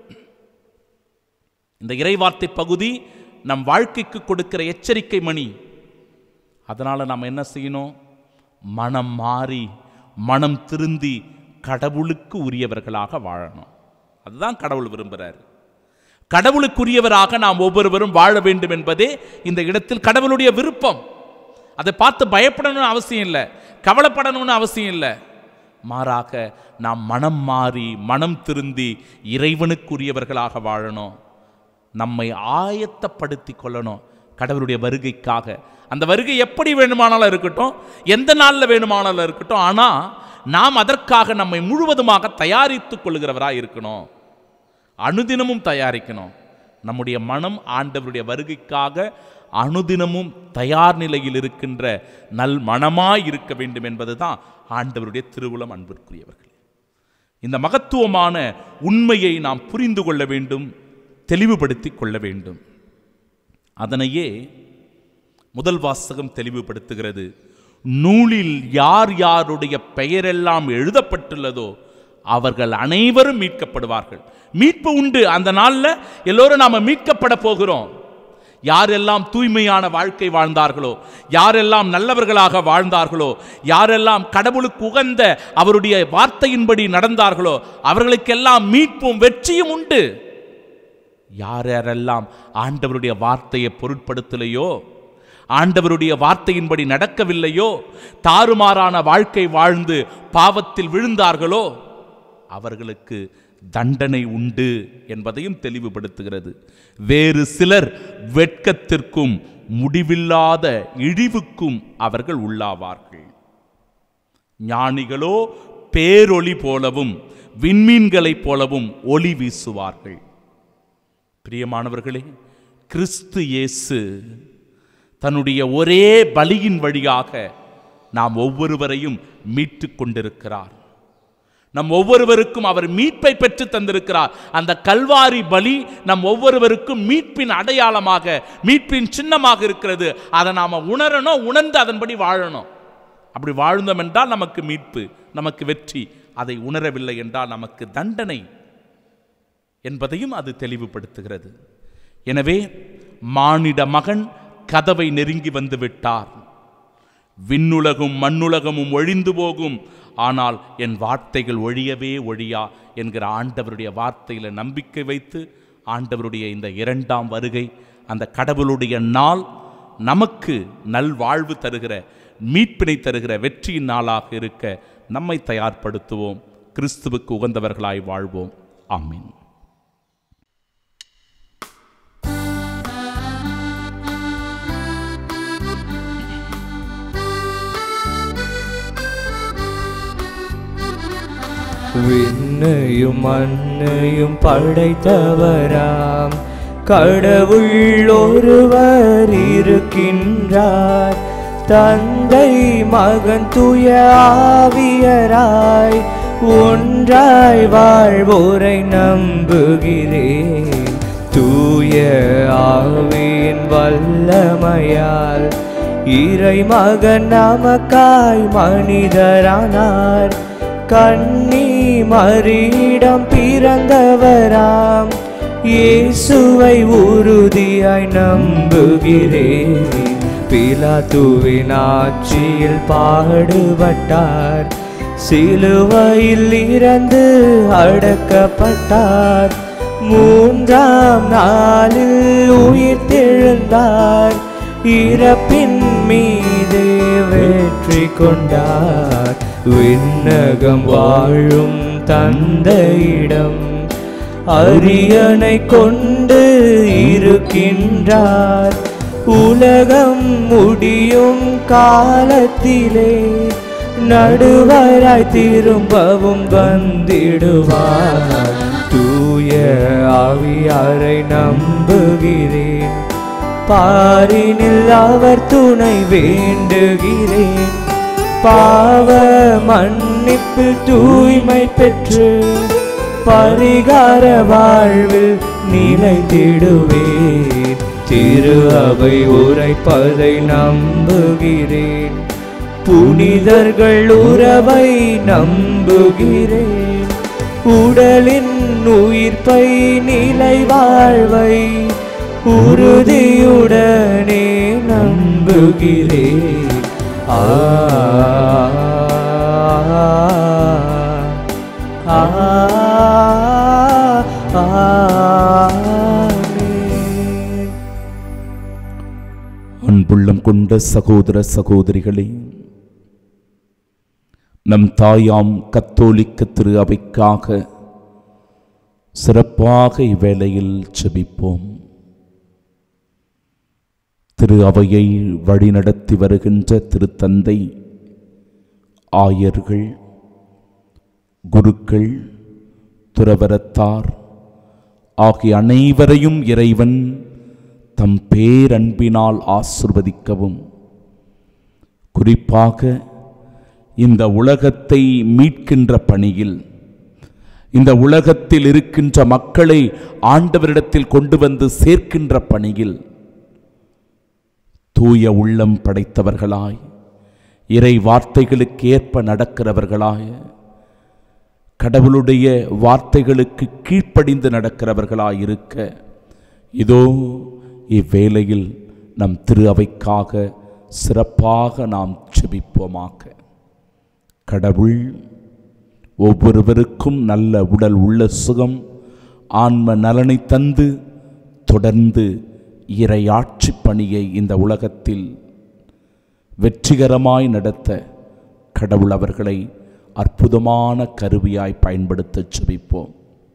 இந்த இறைவார்த்தை பகுதி நம் வாழ்க்கைக்கு கொடுக்கிற எச்சரிக்கை மணி அதனால நாம் என்ன செய்யணும் மனம் மாறி மனம் திருந்தி கடவுளுக்கு உரியவர்களாக வாழணும் அதுதான் கடவுள் விரும்புகிறார் கடவுளுக்குரியவராக நாம் ஒவ்வொருவரும் வாழ வேண்டும் என்பதே இந்த இடத்தில் கடவுளுடைய விருப்பம் அதை பார்த்து பயப்படணும்னு அவசியம் இல்லை கவலைப்படணும்னு அவசியம் இல்லை மாறாக நாம் மனம் மாறி மனம் திருந்தி இறைவனுக்குரியவர்களாக வாழணும் நம்மை ஆயத்தப்படுத்தி கொள்ளணும் கடவுளுடைய வருகைக்காக அந்த வருகை எப்படி வேணுமானாலும் இருக்கட்டும் எந்த நாளில் வேணுமானாலும் இருக்கட்டும் ஆனால் நாம் அதற்காக நம்மை முழுவதுமாக தயாரித்துக் கொள்கிறவராக இருக்கணும் அனுதினமும் தயாரிக்கணும் நம்முடைய மனம் ஆண்டவருடைய வருகைக்காக அனுதினமும் தயார் நிலையில் இருக்கின்ற நல் மனமாய் இருக்க வேண்டும் என்பதுதான் ஆண்டவருடைய திருவுளம் அன்பிற்குரியவர்களே இந்த மகத்துவமான உண்மையை நாம் புரிந்து கொள்ள வேண்டும் தெளிவுபடுத்தி கொள்ள வேண்டும் அதனையே முதல் வாசகம் தெளிவுபடுத்துகிறது நூலில் யார் யாருடைய பெயரெல்லாம் எழுதப்பட்டுள்ளதோ அவர்கள் அனைவரும் மீட்கப்படுவார்கள் மீட்பு உண்டு அந்த நாளில் எல்லோரும் நாம மீட்கப்பட போகிறோம் யாரெல்லாம் தூய்மையான வாழ்க்கை வாழ்ந்தார்களோ யாரெல்லாம் நல்லவர்களாக வாழ்ந்தார்களோ யாரெல்லாம் கடவுளுக்கு உகந்த அவருடைய வார்த்தையின்படி நடந்தார்களோ அவர்களுக்கெல்லாம் மீட்பும் வெற்றியும் உண்டு யார் யாரெல்லாம் ஆண்டவருடைய வார்த்தையை பொருட்படுத்தலையோ ஆண்டவருடைய வார்த்தையின்படி நடக்கவில்லையோ தாறுமாறான வாழ்க்கை வாழ்ந்து பாவத்தில் விழுந்தார்களோ அவர்களுக்கு தண்டனை உண்டு என்பதையும் தெளிவுபடுத்துகிறது வேறு சிலர் வெட்கத்திற்கும் முடிவில்லாத இழிவுக்கும் அவர்கள் உள்ளாவார்கள் ஞானிகளோ பேரொளி போலவும் விண்மீன்களைப் போலவும் ஒளி வீசுவார்கள் பிரியமானவர்களே கிறிஸ்து இயேசு தன்னுடைய ஒரே பலியின் வழியாக நாம் ஒவ்வொருவரையும் மீட்டு கொண்டிருக்கிறார் நம் ஒவ்வொருவருக்கும் அவர் மீட்பை பெற்று தந்திருக்கிறார் அந்த கல்வாரி பலி நம் ஒவ்வொருவருக்கும் மீட்பின் அடையாளமாக மீட்பின் சின்னமாக இருக்கிறது அதை நாம் உணரணும் உணர்ந்து அதன்படி வாழணும் அப்படி வாழ்ந்தோம் என்றால் நமக்கு மீட்பு நமக்கு வெற்றி அதை உணரவில்லை என்றால் நமக்கு தண்டனை என்பதையும் அது தெளிவுபடுத்துகிறது எனவே மானிட மகன் கதவை நெருங்கி வந்து விட்டார் விண்ணுலகும் மண்ணுலகமும் ஒழிந்து போகும் ஆனால் என் வார்த்தைகள் ஒழியவே ஒழியா என்கிற ஆண்டவருடைய வார்த்தையில நம்பிக்கை வைத்து ஆண்டவருடைய இந்த இரண்டாம் வருகை அந்த கடவுளுடைய நாள் நமக்கு நல்வாழ்வு தருகிற மீட்பினை தருகிற வெற்றியின் நாளாக இருக்க நம்மை தயார்படுத்துவோம் கிறிஸ்துவுக்கு உகந்தவர்களாய் வாழ்வோம் ஆமீன் விண்ணையும் மண்ணையும் படைத்தவராம் கடவுள் ஒருவர் இருக்கின்றார் தந்தை மகன் துய ஆவியராய் ஒன்றாய் வாழ்வோரை நம்புகிறேன் தூய ஆவியின் வல்லமையால் இறை மகன் நமக்காய் மனிதரானார் கண்ணி மறியிடம் பிறந்தவராம் இயேசுவை உறுதியாய் நம்புகிறேன் பிலாத்துவின் ஆட்சியில் பாடுபட்டார் சிலுவையில் இறந்து அடக்கப்பட்டார் மூன்றாம் நாளில் உயிர் தெழுந்தார் இறப்பின் மீது வெற்றி கொண்டார் விண்ணகம் வாழும் தந்தையிடம் அரியணை கொண்டு இருக்கின்றார் உலகம் முடியும் காலத்திலே நடுவராய் திரும்பவும் வந்திடுவார் தூய ஆவியாரை நம்புகிறேன் பாரினில் அவர் துணை வேண்டுகிறேன் பாவ மன்னிப்பு தூய்மை பெற்று பரிகார வாழ்வில் நிலைத்திடுவேன் திரு அவை உரைப்பதை நம்புகிறேன் புனிதர்கள் உறவை நம்புகிறேன் உடலின் உயிர்ப்பை நிலை வாழ்வை உறுதியுடனே நம்புகிறேன் ஆ ஆ, ஆமென். அன்புள்ளம் கொண்ட சகோதர சகோதரிகளே நம் தாயாம் கத்தோலிக்க திரு அவைக்காக சிறப்பாக இவ்வேளையில் செபிப்போம் திரு அவையை வழிநடத்தி வருகின்ற திருத்தந்தை ஆயர்கள் குருக்கள் துறவரத்தார் ஆகிய அனைவரையும் இறைவன் தம் பேரன்பினால் ஆசிர்வதிக்கவும் குறிப்பாக இந்த உலகத்தை மீட்கின்ற பணியில் இந்த உலகத்தில் இருக்கின்ற மக்களை ஆண்டவரிடத்தில் கொண்டு வந்து சேர்க்கின்ற பணியில் தூய உள்ளம் படைத்தவர்களாய் இறை வார்த்தைகளுக்கு ஏற்ப நடக்கிறவர்களாய் கடவுளுடைய வார்த்தைகளுக்கு கீழ்ப்படிந்து நடக்கிறவர்களாய் இருக்க இதோ இவ்வேளையில் நம் திரு அவைக்காக சிறப்பாக நாம் செபிப்போமாக கடவுள் ஒவ்வொருவருக்கும் நல்ல உடல் உள்ள சுகம் ஆன்ம நலனை தந்து தொடர்ந்து இறையாட்சி பணியை இந்த உலகத்தில் வெற்றிகரமாய் நடத்த கடவுள் அவர்களை அற்புதமான கருவியாய் பயன்படுத்த செபிப்போம்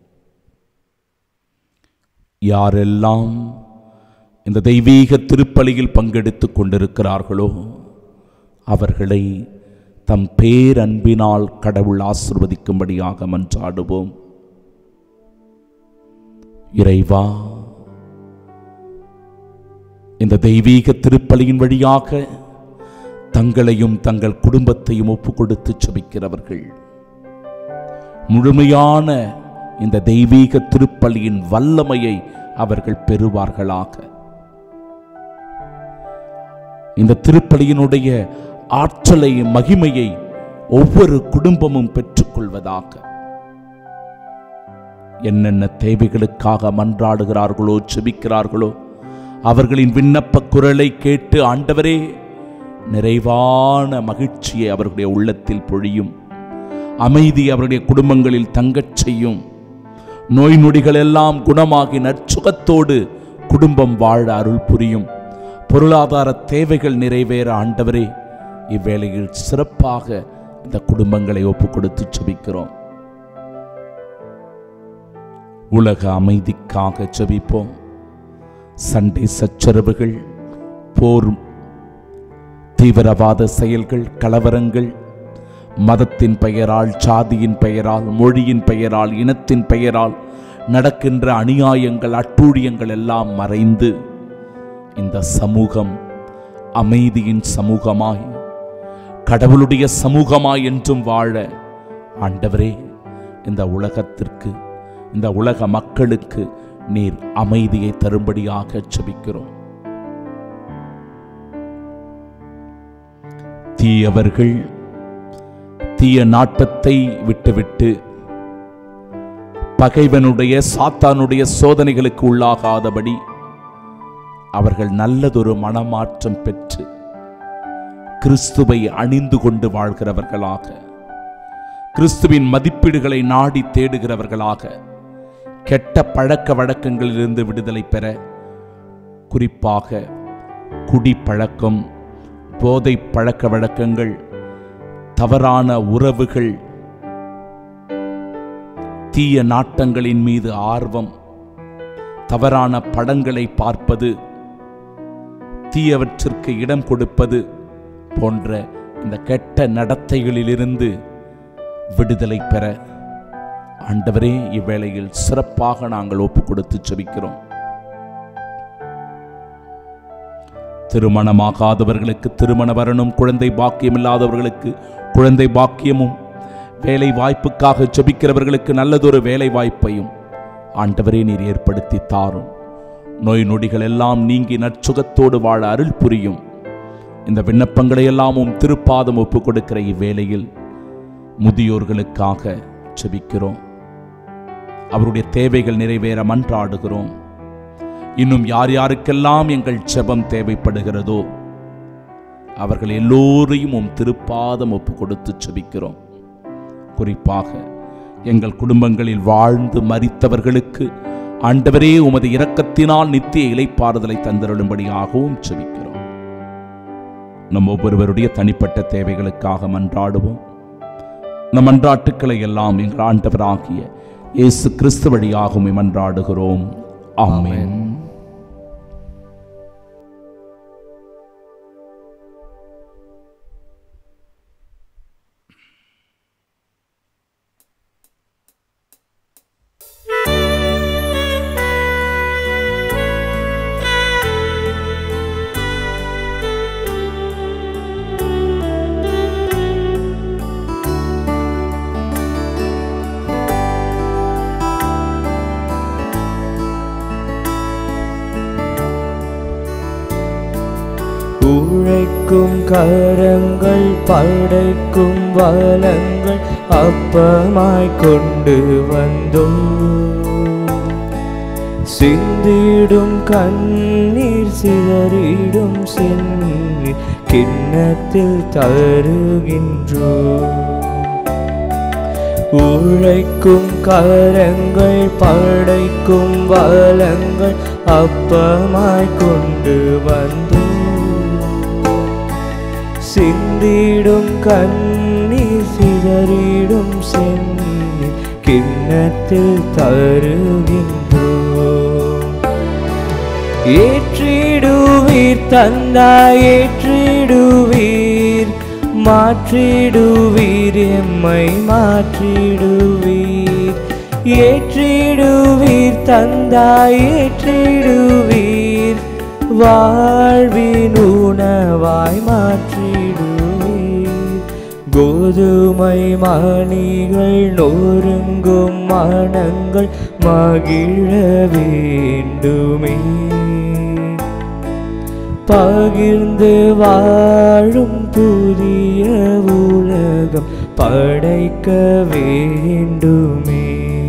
யாரெல்லாம் இந்த தெய்வீக திருப்பலியில் பங்கெடுத்துக் கொண்டிருக்கிறார்களோ அவர்களை தம் பேரன்பினால் கடவுள் ஆசிர்வதிக்கும்படியாக மன்றாடுவோம் இறைவா இந்த தெய்வீக திருப்பலியின் வழியாக தங்களையும் தங்கள் குடும்பத்தையும் ஒப்புக் கொடுத்து செபிக்கிறவர்கள் முழுமையான இந்த தெய்வீக திருப்பலியின் வல்லமையை அவர்கள் பெறுவார்களாக இந்த திருப்பலியினுடைய ஆற்றலை மகிமையை ஒவ்வொரு குடும்பமும் பெற்றுக்கொள்வதாக என்னென்ன தேவைகளுக்காக மன்றாடுகிறார்களோ செபிக்கிறார்களோ அவர்களின் விண்ணப்ப குரலை கேட்டு ஆண்டவரே நிறைவான மகிழ்ச்சியை அவர்களுடைய உள்ளத்தில் பொழியும் அமைதி அவருடைய குடும்பங்களில் தங்கச் செய்யும் நோய் நொடிகள் எல்லாம் குணமாகி நற்சுகத்தோடு குடும்பம் வாழ அருள் புரியும் பொருளாதார தேவைகள் நிறைவேற ஆண்டவரே இவ்வேளையில் சிறப்பாக இந்த குடும்பங்களை ஒப்புக் கொடுத்து செபிக்கிறோம் உலக அமைதிக்காக செபிப்போம் சண்டை சச்சரவுகள் போர் தீவிரவாத செயல்கள் கலவரங்கள் மதத்தின் பெயரால் சாதியின் பெயரால் மொழியின் பெயரால் இனத்தின் பெயரால் நடக்கின்ற அநியாயங்கள் அட்டூழியங்கள் எல்லாம் மறைந்து இந்த சமூகம் அமைதியின் சமூகமாய் கடவுளுடைய சமூகமாய் என்றும் வாழ ஆண்டவரே இந்த உலகத்திற்கு இந்த உலக மக்களுக்கு நீர் அமைதியை தரும்படியாக செபிக்கிறோம் தீயவர்கள் தீய நாட்டத்தை விட்டுவிட்டு பகைவனுடைய சாத்தானுடைய சோதனைகளுக்கு உள்ளாகாதபடி அவர்கள் நல்லதொரு மனமாற்றம் பெற்று கிறிஸ்துவை அணிந்து கொண்டு வாழ்கிறவர்களாக கிறிஸ்துவின் மதிப்பீடுகளை நாடி தேடுகிறவர்களாக கெட்ட பழக்க வழக்கங்களிலிருந்து விடுதலை பெற குறிப்பாக குடிப்பழக்கம் போதை பழக்க வழக்கங்கள் தவறான உறவுகள் தீய நாட்டங்களின் மீது ஆர்வம் தவறான படங்களை பார்ப்பது தீயவற்றிற்கு இடம் கொடுப்பது போன்ற இந்த கெட்ட நடத்தைகளிலிருந்து விடுதலை பெற ஆண்டவரே இவ்வேளையில் சிறப்பாக நாங்கள் ஒப்பு கொடுத்து செபிக்கிறோம் திருமணமாகாதவர்களுக்கு திருமண வரணும் குழந்தை பாக்கியம் இல்லாதவர்களுக்கு குழந்தை பாக்கியமும் வேலை வாய்ப்புக்காக ஜெபிக்கிறவர்களுக்கு நல்லதொரு வேலை வாய்ப்பையும் ஆண்டவரே நீர் ஏற்படுத்தி தாரும் நோய் நொடிகள் எல்லாம் நீங்கி நற்சுகத்தோடு வாழ அருள் புரியும் இந்த விண்ணப்பங்களை எல்லாம் உம் திருப்பாதம் ஒப்பு கொடுக்கிற இவ்வேளையில் முதியோர்களுக்காக ஜெபிக்கிறோம் அவருடைய தேவைகள் நிறைவேற மன்றாடுகிறோம் இன்னும் யார் யாருக்கெல்லாம் எங்கள் ஜெபம் தேவைப்படுகிறதோ அவர்கள் எல்லோரையும் உம் திருப்பாதம் ஒப்பு கொடுத்து செபிக்கிறோம் குறிப்பாக எங்கள் குடும்பங்களில் வாழ்ந்து மரித்தவர்களுக்கு ஆண்டவரே உமது இரக்கத்தினால் நித்திய இலைப்பாறுதலை தந்தருளும்படியாகவும் செபிக்கிறோம் நம் ஒவ்வொருவருடைய தனிப்பட்ட தேவைகளுக்காக மன்றாடுவோம் நம் மன்றாட்டுக்களை எல்லாம் எங்கள் ஆண்டவராகிய இயேசு கிறிஸ்து வழியாகவும் மன்றாடுகிறோம் ஆமென் உழைக்கும் கரங்கள் படைக்கும் வளங்கள் அப்பமாய் கொண்டு வந்தோம் சிந்திடும் கண்ணீர் சிதறிடும் செந்நீர் கிண்ணத்தில் தருகின்றோ உழைக்கும் கரங்கள் படைக்கும் வளங்கள் அப்பமாய் கொண்டு வந்தோம் சிந்திடும் கண்ணீர் சிதறிடும் செந்நீர் கிண்ணத்தில் தருகின்றோ ஏற்றிடுவீர் தந்தாய் ஏற்றிடுவீர் மாற்றிடுவீர் எம்மை மாற்றிடுவீர் ஏற்றிடுவீர் தந்தாய் ஏற்றிடுவீர் வாழ்வின் உணவாய் மாற்றிடுவீர் கோதுமை மணிகள் நொறுங்கும் மனங்கள் மகிழ வேண்டுமே பகிர்ந்து வாழும் புதிய உலகம் படைக்க வேண்டுமே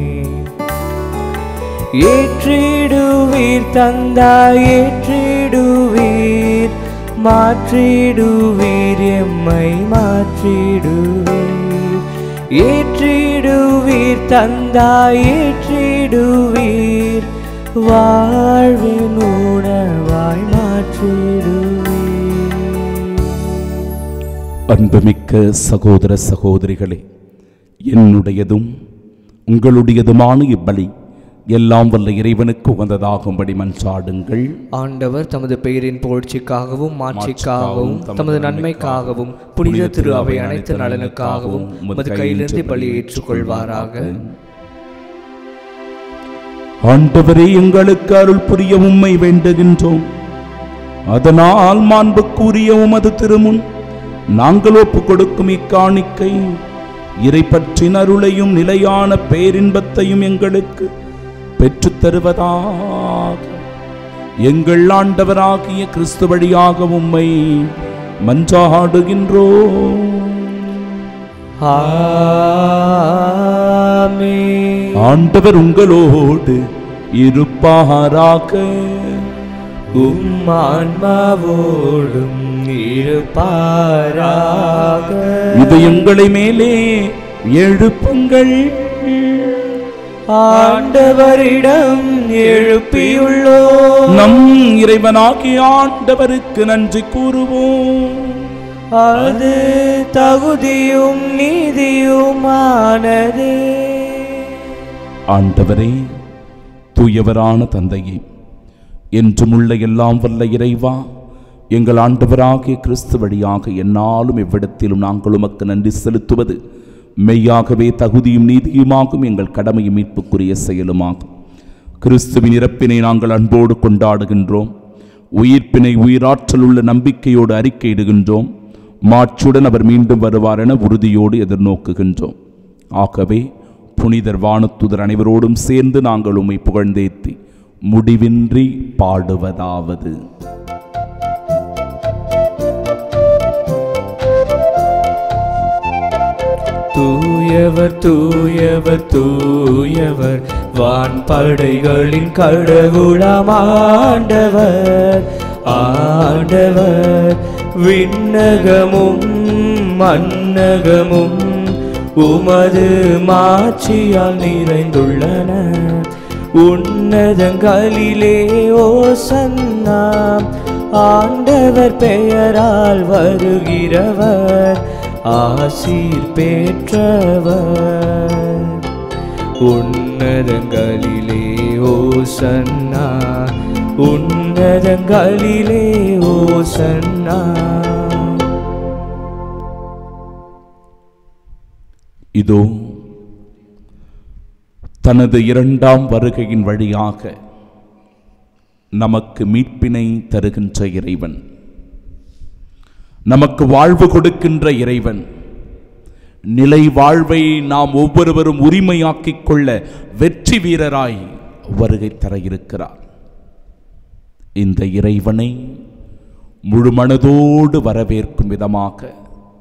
ஏற்றிடுவீர் தந்தாய் ஏற்றிடுவீர் மாற்றிடுவீர் எம்மை மாற்றிடுவீர் ஏற்றிடுவீர் தந்தாய் ஏற்றிடுவீர் வாழ்வின் உணவாய் மாற்றிடுவீர் அன்புமிக்க சகோதர சகோதரிகளே என்னுடையதும் உங்களுடையதுமான இப்பலி எல்லாம் வல்ல இறைவனுக்கு உகந்ததாகும்படி மன்றாடுங்கள் ஆண்டவர் தமது பெயரின் புகழ்ச்சிக்காகவும் மாட்சிக்காகவும் தமது நன்மைக்காகவும் புனித திரு அவை அனைத்து நலனுக்காகவும் உமது கையிலிருந்து பலி ஏற்றுக்கொள்வாராக ஆண்டவரே எங்களுக்கு அருள் புரிய உம்மை வேண்டுகின்றோம் அதனால் மாண்புக்குரிய உமது திருமுன் நாங்கள் ஒப்புக் கொடுக்கும் இக்காணிக்கை இறை பற்றின் அருளையும் நிலையான பேரின்பத்தையும் எங்களுக்கு பெற்றுத் தருவதாக எங்கள் ஆண்டவராகிய கிறிஸ்து வழியாக உம்மை மன்றாடுகின்றோம் ஆமென். ஆண்டவர் உங்களோடு இருப்பாராக உம் ஆன்மாவோடும் இருப்பாராக இதயங்களை மேலே எழுப்புங்கள் ஆண்டவரிடம் எழுப்பியுள்ளோ நம் இறைவனாகிய ஆண்டவருக்கு நன்றி கூறுவோம் அது தகுதியும் நீதியுமானதே ஆண்டவரே தூயவரான தந்தையே என்றுமுள்ள எல்லாம் வல்ல இறைவா எங்கள் ஆண்டவராகிய கிறிஸ்து வழியாக எந்நாளும் எவ்விடத்திலும் நாங்கள் உமக்கு நன்றி செலுத்துவது மெய்யாகவே தகுதியும் நீதியுமாகும் எங்கள் கடமையும் மீட்புக்குரிய செயலுமாகும் கிறிஸ்துவின் இறப்பினை நாங்கள் அன்போடு கொண்டாடுகின்றோம் உயிர்ப்பினை உயிராற்றல் உள்ள நம்பிக்கையோடு அறிக்கையிடுகின்றோம் மாற்றுடன் அவர் மீண்டும் வருவார் என உறுதியோடு எதிர்நோக்குகின்றோம் ஆகவே புனிதர் வானத்துதர் அனைவரோடும் சேர்ந்து நாங்கள் உம்மை புகழ்ந்தேத்தி முடிவின்றி பாடுவதாவது தூயவர் தூயவர் தூயவர் வான்படைகளின் கடவுளாம் ஆண்டவர் ஆண்டவர் விண்ணகமும் மன்னகமும் உமது மாட்சியால் நிறைந்துள்ளன உன்னதங்களிலே ஓசன்னா ஆண்டவர் பெயரால் வருகிறவர் ஆசீர் பெற்றவர் உன்னதங்களிலே ஓசன்னா உன்னதங்களிலே ஓசன்னா இதோ தனது இரண்டாம் வருகையின் வழியாக நமக்கு மீட்பினை தருகின்ற இறைவன் நமக்கு வாழ்வு கொடுக்கின்ற இறைவன் நிலை வாழ்வை நாம் ஒவ்வொருவரும் உரிமையாக்கிக் கொள்ள வெற்றி வீரராய் வருகை தர இருக்கிறார் இந்த இறைவனை முழு மனதோடு வரவேற்கும் விதமாக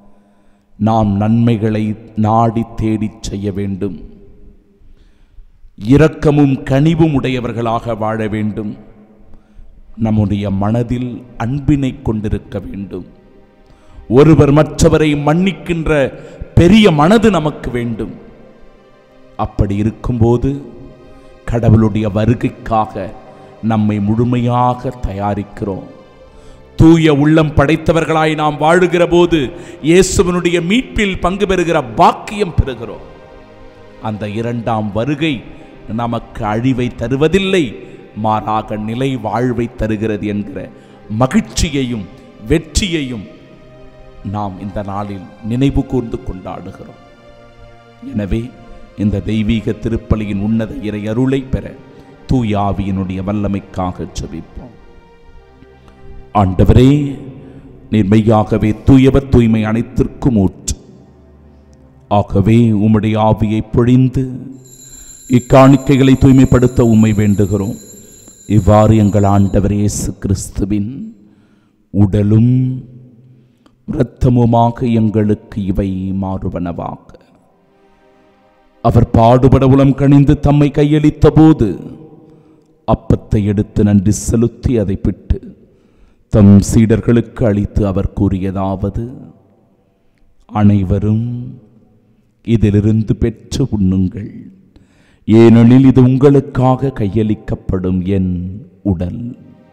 நாம் நன்மைகளை நாடி தேடிச் செய்ய வேண்டும் இரக்கமும் கனிவும் உடையவர்களாக வாழ வேண்டும் நம்முடைய மனதில் அன்பினை கொண்டிருக்க வேண்டும் ஒருவர் மற்றவரை மன்னிக்கின்ற பெரிய மனது நமக்கு வேண்டும் அப்படி இருக்கும்போது கடவுளுடைய வருகைக்காக நம்மை முழுமையாக தயாரிக்கிறோம் தூய உள்ளம் படைத்தவர்களாய் நாம் வாழுகிற போது இயேசுவனுடைய மீட்பில் பங்கு பெறுகிற பாக்கியம் பெறுகிறோம் அந்த இரண்டாம் வருகை நமக்கு அழிவை தருவதில்லை மாறாக நிலை வாழ்வை தருகிறது என்கிற மகிழ்ச்சியையும் வெற்றியையும் நாம் இந்த நாளில் நினைவு கூர்ந்து கொண்டாடுகிறோம் எனவே இந்த தெய்வீக திருப்பலியின் உன்னத இறை அருளை பெற தூய ஆவியினுடைய வல்லமைக்காக ஜெபிப்போம் ஆண்டவரே நீர் மெய்யாகவே தூயவர் தூய்மை அனைத்திற்கும் ஊற்று ஆகவே உம்முடைய ஆவியை பொழிந்து இக்காணிக்கைகளை தூய்மைப்படுத்த உம்மை வேண்டுகிறோம் இவ்வாறு எங்கள் ஆண்டவர் இயேசு கிறிஸ்துவின் உடலும் இரத்தமுமாக எங்களுக்கு இவை மாறுவனவாக அவர் பாடுபட உளம் கணிந்து தம்மை கையளித்த போது அப்பத்தை எடுத்து நன்றி செலுத்தி அதை பிட்டு தம் சீடர்களுக்கு அளித்து அவர் கூறியதாவது அனைவரும் இதிலிருந்து பெற்று உண்ணுங்கள் ஏனெனில் இது உங்களுக்காக கையளிக்கப்படும் என் உடல்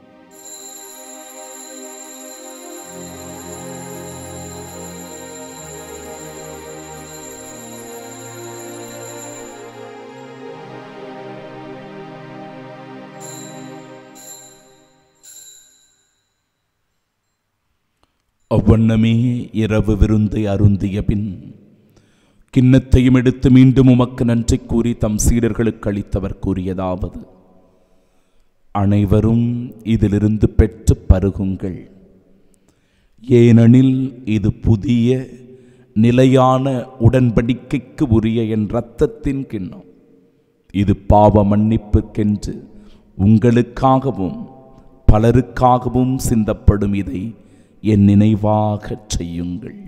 அவ்வண்ணமே இரவு விருந்தை அருந்திய பின் கிண்ணத்தையும் எடுத்து மீண்டும் உமக்கு நன்றி கூறி தம் சீடர்களுக்கு அளித்தவர் கூறியதாவது அனைவரும் இதிலிருந்து பெற்று பருகுங்கள் ஏனெனில் இது புதிய நிலையான உடன்படிக்கைக்கு உரிய என் இரத்தத்தின் கிண்ணம் இது பாவ மன்னிப்புக்கென்று உங்களுக்காகவும் பலருக்காகவும் சிந்தப்படும் இதை என் நினைவாகச் செய்யுங்கள்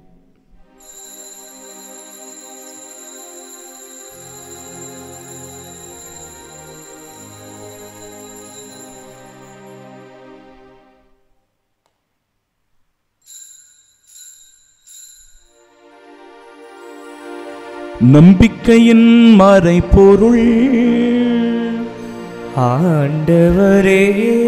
நம்பிக்கையின் மறைபொருள் ஆண்டவரே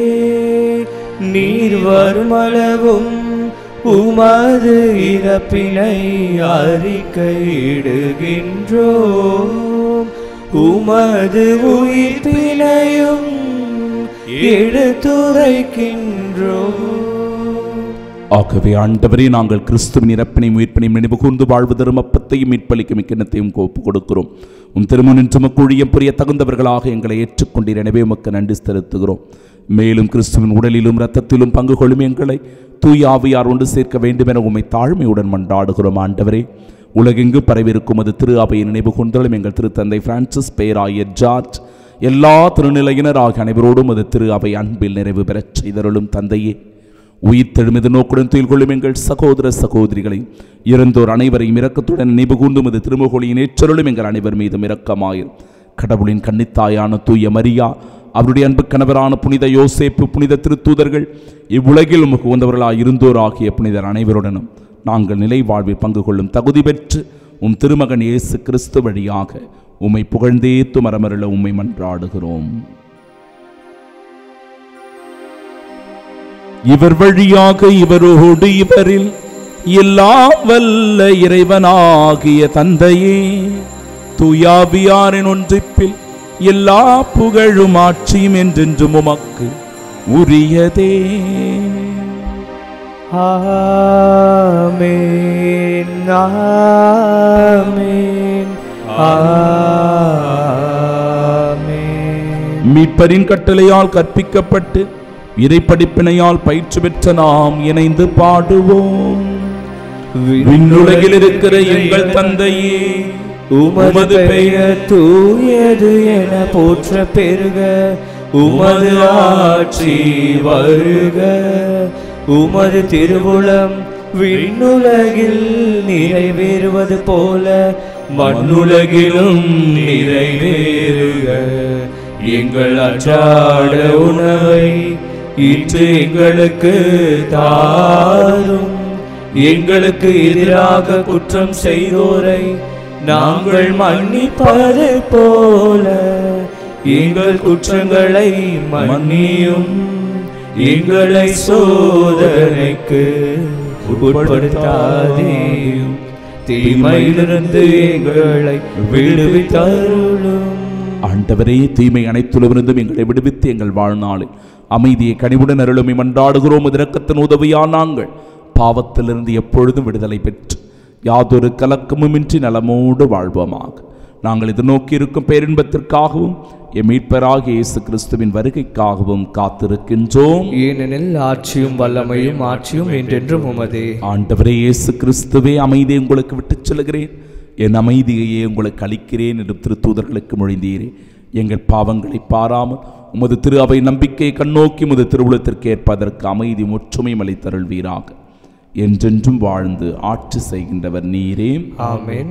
நீர் வருமளவும் உமது இறப்பினை அறிக்கையிடுகின்றோம் உமது உயிர்ப்பினையும் எடுத்துரைக்கின்றோம் ஆகவே ஆண்டவரே நாங்கள் கிறிஸ்துவின் இறப்பினையும் உயிர்ப்பினையும் நினைவு கூர்ந்து வாழ்வு தரும் அப்பத்தையும் மீட்பளிக்கும் இக்கிணத்தையும் கோப்பு கொடுக்கிறோம் உம் திருமணின் சுமக்கூழியம் புரிய தகுந்தவர்களாக எங்களை ஏற்றுக்கொண்டீர் எனவே உமக்கு நன்றி செலுத்துகிறோம் மேலும் கிறிஸ்துவின் உடலிலும் இரத்தத்திலும் பங்கு கொள்ளும் எங்களை தூய ஆவியார் ஒன்று சேர்க்க வேண்டும் என உம்மை தாழ்மையுடன் மன்றாடுகிறோம் ஆண்டவரே உலகெங்கு பரவிருக்கும் அது திரு அவையை நினைவு கொண்டாலும் எங்கள் திருத்தந்தை பிரான்சிஸ் பேராயர் ஜார்ஜ் எல்லா திருநிலையினர் ஆகிய அனைவரோடும் அது திரு அவை அன்பில் நிறைவு பெறச் செய்தருளும் தந்தையே உயிர்த்தெழுமது நோக்குடன் துயில் கொள்ளும் எங்கள் சகோதர சகோதரிகளை இறந்தோர் அனைவரையும் இரக்கத்துடன் நினைவு கூர்ந்தும் அது திருமுகொழியின் ஏற்றருளும் எங்கள் அனைவர் மீதும் இரக்கமாயிரும் கடவுளின் கன்னித்தாயான தூய மரியா அவருடைய அன்பு கணவரான புனித யோசேப்பு புனித திருத்தூதர்கள் இவ்வுலகில் உமக்கு உந்தவர்களாய் இருந்தோர் ஆகிய புனிதர் அனைவருடனும் நாங்கள் நிலை வாழ்வில் பங்கு கொள்ளும் தகுதி பெற்று உம் திருமகன் இயேசு கிறிஸ்து வழியாக உம்மை புகழ்ந்தேத்து மரமருள உம்மை மன்றாடுகிறோம் இவர் வழியாக இவரோடு இவரில் எல்லாம் வல்ல இறைவனாகிய தந்தையே தூயாவியாரின் ஒன்றிப்பில் எல்லா புகழும் ஆட்சியும் என்றென்றும் உமக்கு உரியதே ஆமென் ஆமென் ஆமென் மீட்பரின் கட்டளையால் கற்பிக்கப்பட்டு இறைப்படிப்பினையால் பயிற்சி பெற்ற நாம் இணைந்து பாடுவோம் விண்ணுலகில் இருக்கிற எங்கள் தந்தையே உமது பெயர் தூயது என போற்ற பெருக உமது ஆட்சி வருக உமது திருவுளம் விண்ணுலகில் நிறைவேறுவது போல மண்ணுலகிலும் நிறைவேறுக எங்கள் அன்றாட உணவை இன்று எங்களுக்கு தாரும் எங்களுக்கு எதிராக குற்றம் செய்தோரை நாங்கள் மன்னிப்பது போல எங்கள் குற்றங்களை மன்னியும் எங்களை சோதனைக்கு உட்படுத்தாதேயும் தீமையிலிருந்து எங்களை விடுவித்தருளும் ஆண்டவரே தீமை அனைத்துலவிருந்தும் எங்களை விடுவித்து எங்கள் வாழ்நாளில் அமைதியை கனிவுடன் அருளுமை மன்றாடுகிறோம் இரக்கத்தின் உதவியால் நாங்கள் பாவத்திலிருந்து எப்பொழுதும் விடுதலை பெற்று யாதொரு கலக்கமுமின்றி நலமோடு வாழ்வோமாக நாங்கள் இது நோக்கி இருக்கும் பேரின்பத்திற்காகவும் எம் மீட்பராகிய இயேசு கிறிஸ்துவின் வருகைக்காகவும் காத்திருக்கின்றோம் ஏனெனில் ஆட்சியும் வல்லமையும் ஆட்சியும் என்றென்றும் உமதே ஆண்டவரே இயேசு கிறிஸ்துவே அமைதியை உங்களுக்கு விட்டுச் செல்கிறேன் என் அமைதியையே உங்களுக்கு அளிக்கிறேன் என்று திருத்தூதர்களுக்கு மொழிந்தீரே எங்கள் பாவங்களை பாராமல் உமது திரு அவை நம்பிக்கையை கண்ணோக்கி உமது திருவுளத்திற்கு ஏற்பதற்கு அமைதி ஒற்றுமையும் அளித்தருள்வீராக என்றென்றும் வாழ்ந்து ஆட்சி செய்கின்றவர் நீரே ஆமென்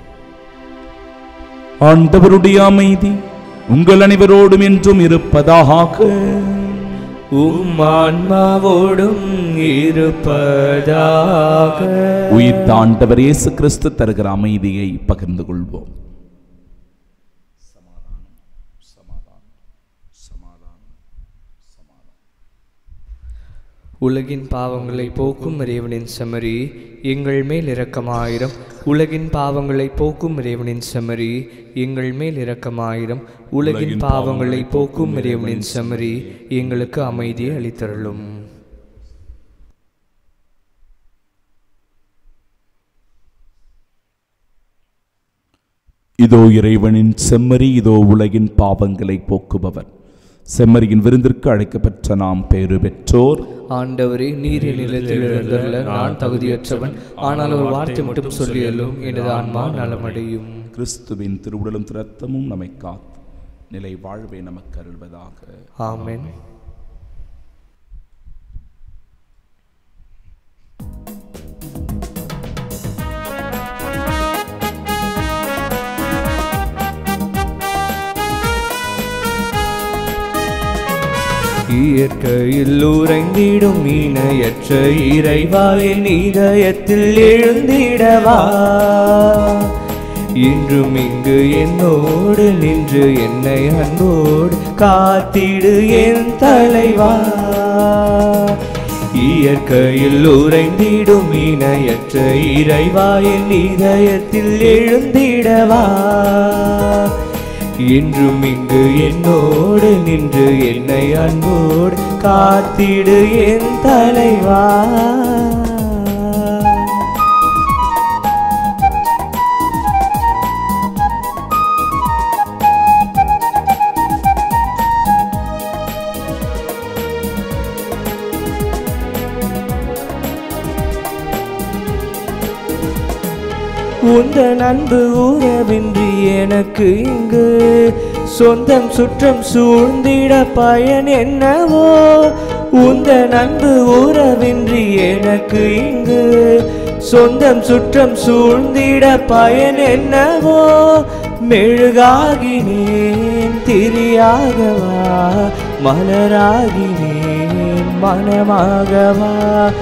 ஆண்டவருடைய அமைதி உங்கள் அனைவரோடும் என்றும் இருப்பதாக உம் ஆன்மாவோடும் இருப்பதாக உயிர்த்த ஆண்டவர் இயேசு கிறிஸ்து தருகிற அமைதியை பகிர்ந்து கொள்வோம் உலகின் பாவங்களை போக்கும் இறைவனின் செமரி எங்கள் மேல் இரக்கமாயிரம் உலகின் பாவங்களை போக்கும் இறைவனின் செமரி எங்கள் மேல் இரக்கமாயிரம் உலகின் பாவங்களை போக்கும் இறைவனின் செமரி எங்களுக்கு அமைதியை அளித்தருளும் இதோ இறைவனின் செம்மறி இதோ உலகின் பாவங்களை போக்குபவர் செம்மறியின் விருந்திற்கு அழைக்கப்பெற்ற நாம் பேறு பெற்றோர் ஆண்டவரே நீர் என் நிலத்தில் எழுந்தருள நான் தகுதியற்றவன் ஆனால் ஒரு வார்த்தை மட்டும் சொல்லியலும் எனது ஆன்மா நலமடையும் கிறிஸ்துவின் திருவுடலும் திரத்தமும் நம்மை காத்து நிலை வாழ்வை நமக்கு அருள்வதாக ஆமென் இயற்கையில் உறைந்திடும் இணையற்ற இறைவாயின் இதயத்தில் எழுந்திடவா இன்றும் இங்கு என்னோடு நின்று என்னை அன்போடு காத்திடு என் தலைவா இயற்கையில் உறைந்திடும் இணையற்ற இறைவாயின் இதயத்தில் எழுந்திடவா என்றும் இங்கு என்னோடு நின்று என்னை அன்போடு காத்திடு என் தலைவா உந்தன் அன்பு உறவின்றி எனக்கு இங்கு சொந்தம் சுற்றம் சூழ்ந்திட பயன் என்னவோ உந்தன் அன்பு உறவின்றி எனக்கு இங்கு சொந்தம் சுற்றம் சூழ்ந்திட பயன் என்னவோ மெழுகாகினேன் திரியாகவா மலராகினேன் மனமாகவா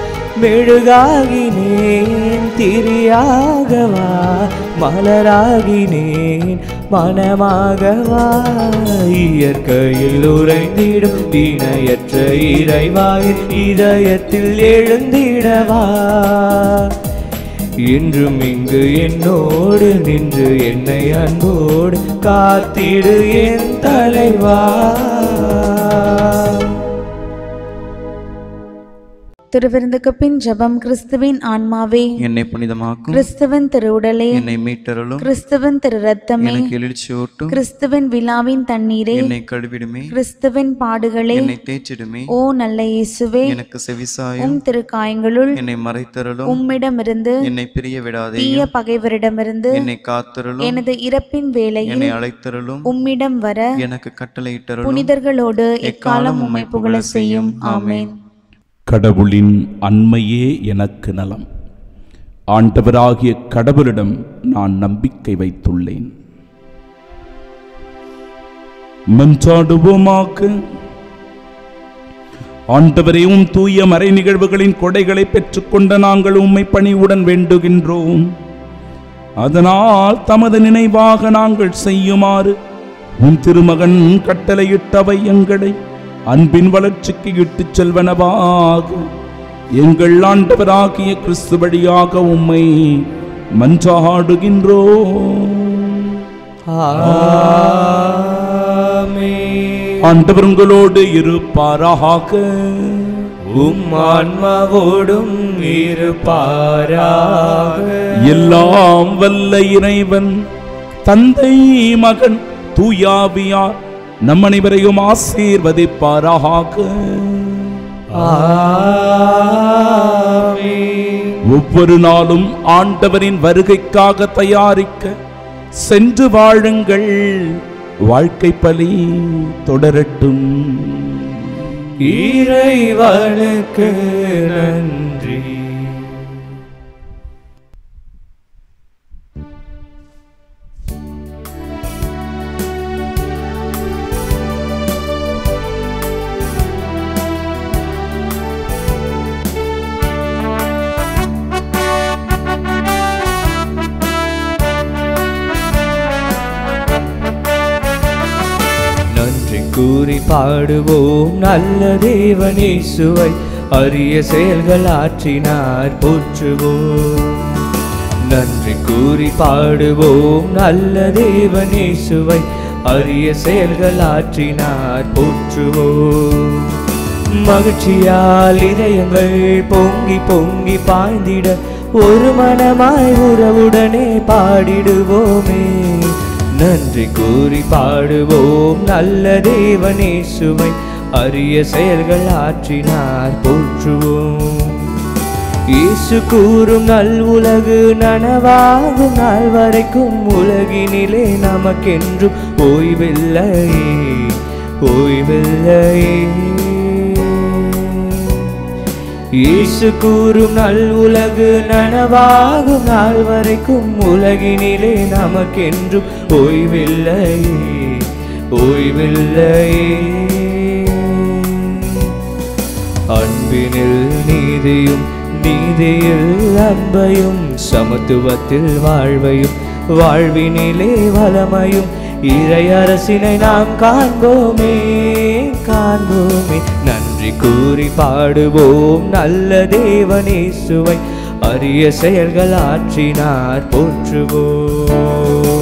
மெழுகாகினேன் திரியாகவா மலராகினேன் மனமாகவா இயற்கையில் உறைந்திடும் இணையற்ற இறைவாயின் இதயத்தில் எழுந்திடவா என்றும் இங்கு என்னோடு நின்று என்னை அன்போடு காத்திடு என் தலைவா திருவிருந்துக்கு பின் ஜெபம் கிறிஸ்துவின் ஆன்மாவே என்னை புனிதமாக்கும் கிறிஸ்துவின் திருவுடலே என்னை மீட்டருளும் கிறிஸ்துவின் திரு ரத்தமே எனக்கு எழுச்சியூட்டும் கிறிஸ்துவின் விழாவின் தண்ணீரே என்னை கழுவிடுமே கிறிஸ்துவின் பாடுகளே என்னை தேய்ச்சிடுமே ஓ நல்ல இயேசுவே எனக்கு செவிசாயும் உம் திருக்காயங்களுள் என்னை மறைத்தருளும் உம்மிடமிருந்து என்னை பிரிய விடாதே தீய பகைவரிடமிருந்து என்னை காத்தருளும் எனது இறப்பின் வேளையில் என்னை அழைத்தருளும் உம்மிடம் வர எனக்கு கட்டளையிட்டருளும் புனிதர்களோடு எக்காலம் உம்மை புகழ செய்யும் ஆமேன் கடவுளின் அண்மையே எனக்கு நலம் ஆண்டவராகிய கடவுளிடம் நான் நம்பிக்கை வைத்துள்ளேன் மன்றாடுவோமாக்கு ஆண்டவரையும் தூய மறை நிகழ்வுகளின் கொடைகளை பெற்றுக்கொண்ட நாங்கள் உம்மை பணிவுடன் வேண்டுகின்றோம் அதனால் தமது நினைவாக நாங்கள் செய்யுமாறு உன் திருமகன் கட்டளையிட்டவை எங்களை அன்பின் வளர்ச்சிக்கு இட்டுச் செல்வனவாக எங்கள் ஆண்டவராகிய கிறிஸ்து வழியாக உம்மை மன்றாடுகின்றோம் ஆமென். ஆண்டவர் உங்களோடு இருப்பாராக உம் ஆன்மாவோடும் இருப்பாராக எல்லாம் வல்ல இறைவன் தந்தை மகன் தூயாவியார் நம் அனைவரையும் ஆசீர்வதிப்பாராக ஆமென். ஒவ்வொரு நாளும் ஆண்டவரின் வருகைக்காக தயாரிக்க சென்று வாழுங்கள் வாழ்க்கை பலி தொடரட்டும் இறைவனுக்கு நன்றி நன்றி கூறி பாடுவோம் நல்ல தேவனேசுவை அரிய செயல்கள் ஆற்றினார் போற்றுவோம் நன்றி கூறி பாடுவோம் நல்ல தேவனேசுவை அரிய செயல்கள் ஆற்றினார் போற்றுவோம் மகிழ்ச்சியால் இதயங்கள் பொங்கி பொங்கி பாய்ந்திட ஒரு மனமாய் உறவுடனே பாடிடுவோமே நன்றி கூறி பாடுவோம் நல்ல தேவனேசுவை அரிய செயல்கள் ஆற்றினார் போற்றுவோம் இயேசு கூறும் நல் உலகு நனவாகும் நாள் வரைக்கும் உலகினிலே நமக்கென்றும் ஓய்வில்லையே ஓய்வில்லையே இயேசு கூறும் நல் உலகு நனவாகும் நாள் வரைக்கும் உலகினிலே நமக்கென்றும் ஓய்வில்லையே ஓய்வில்லையே அன்பினில் நீதியும் நீதியில் அன்பையும் சமத்துவத்தில் வாழ்வையும் வாழ்வினிலே வளமையும் இறையரசினை நாம் காண்போமே காண்போமே நன்றி கூறி பாடுவோம் நல்ல தேவனேசுவை அரிய செயல்கள் ஆற்றினார் போற்றுவோம்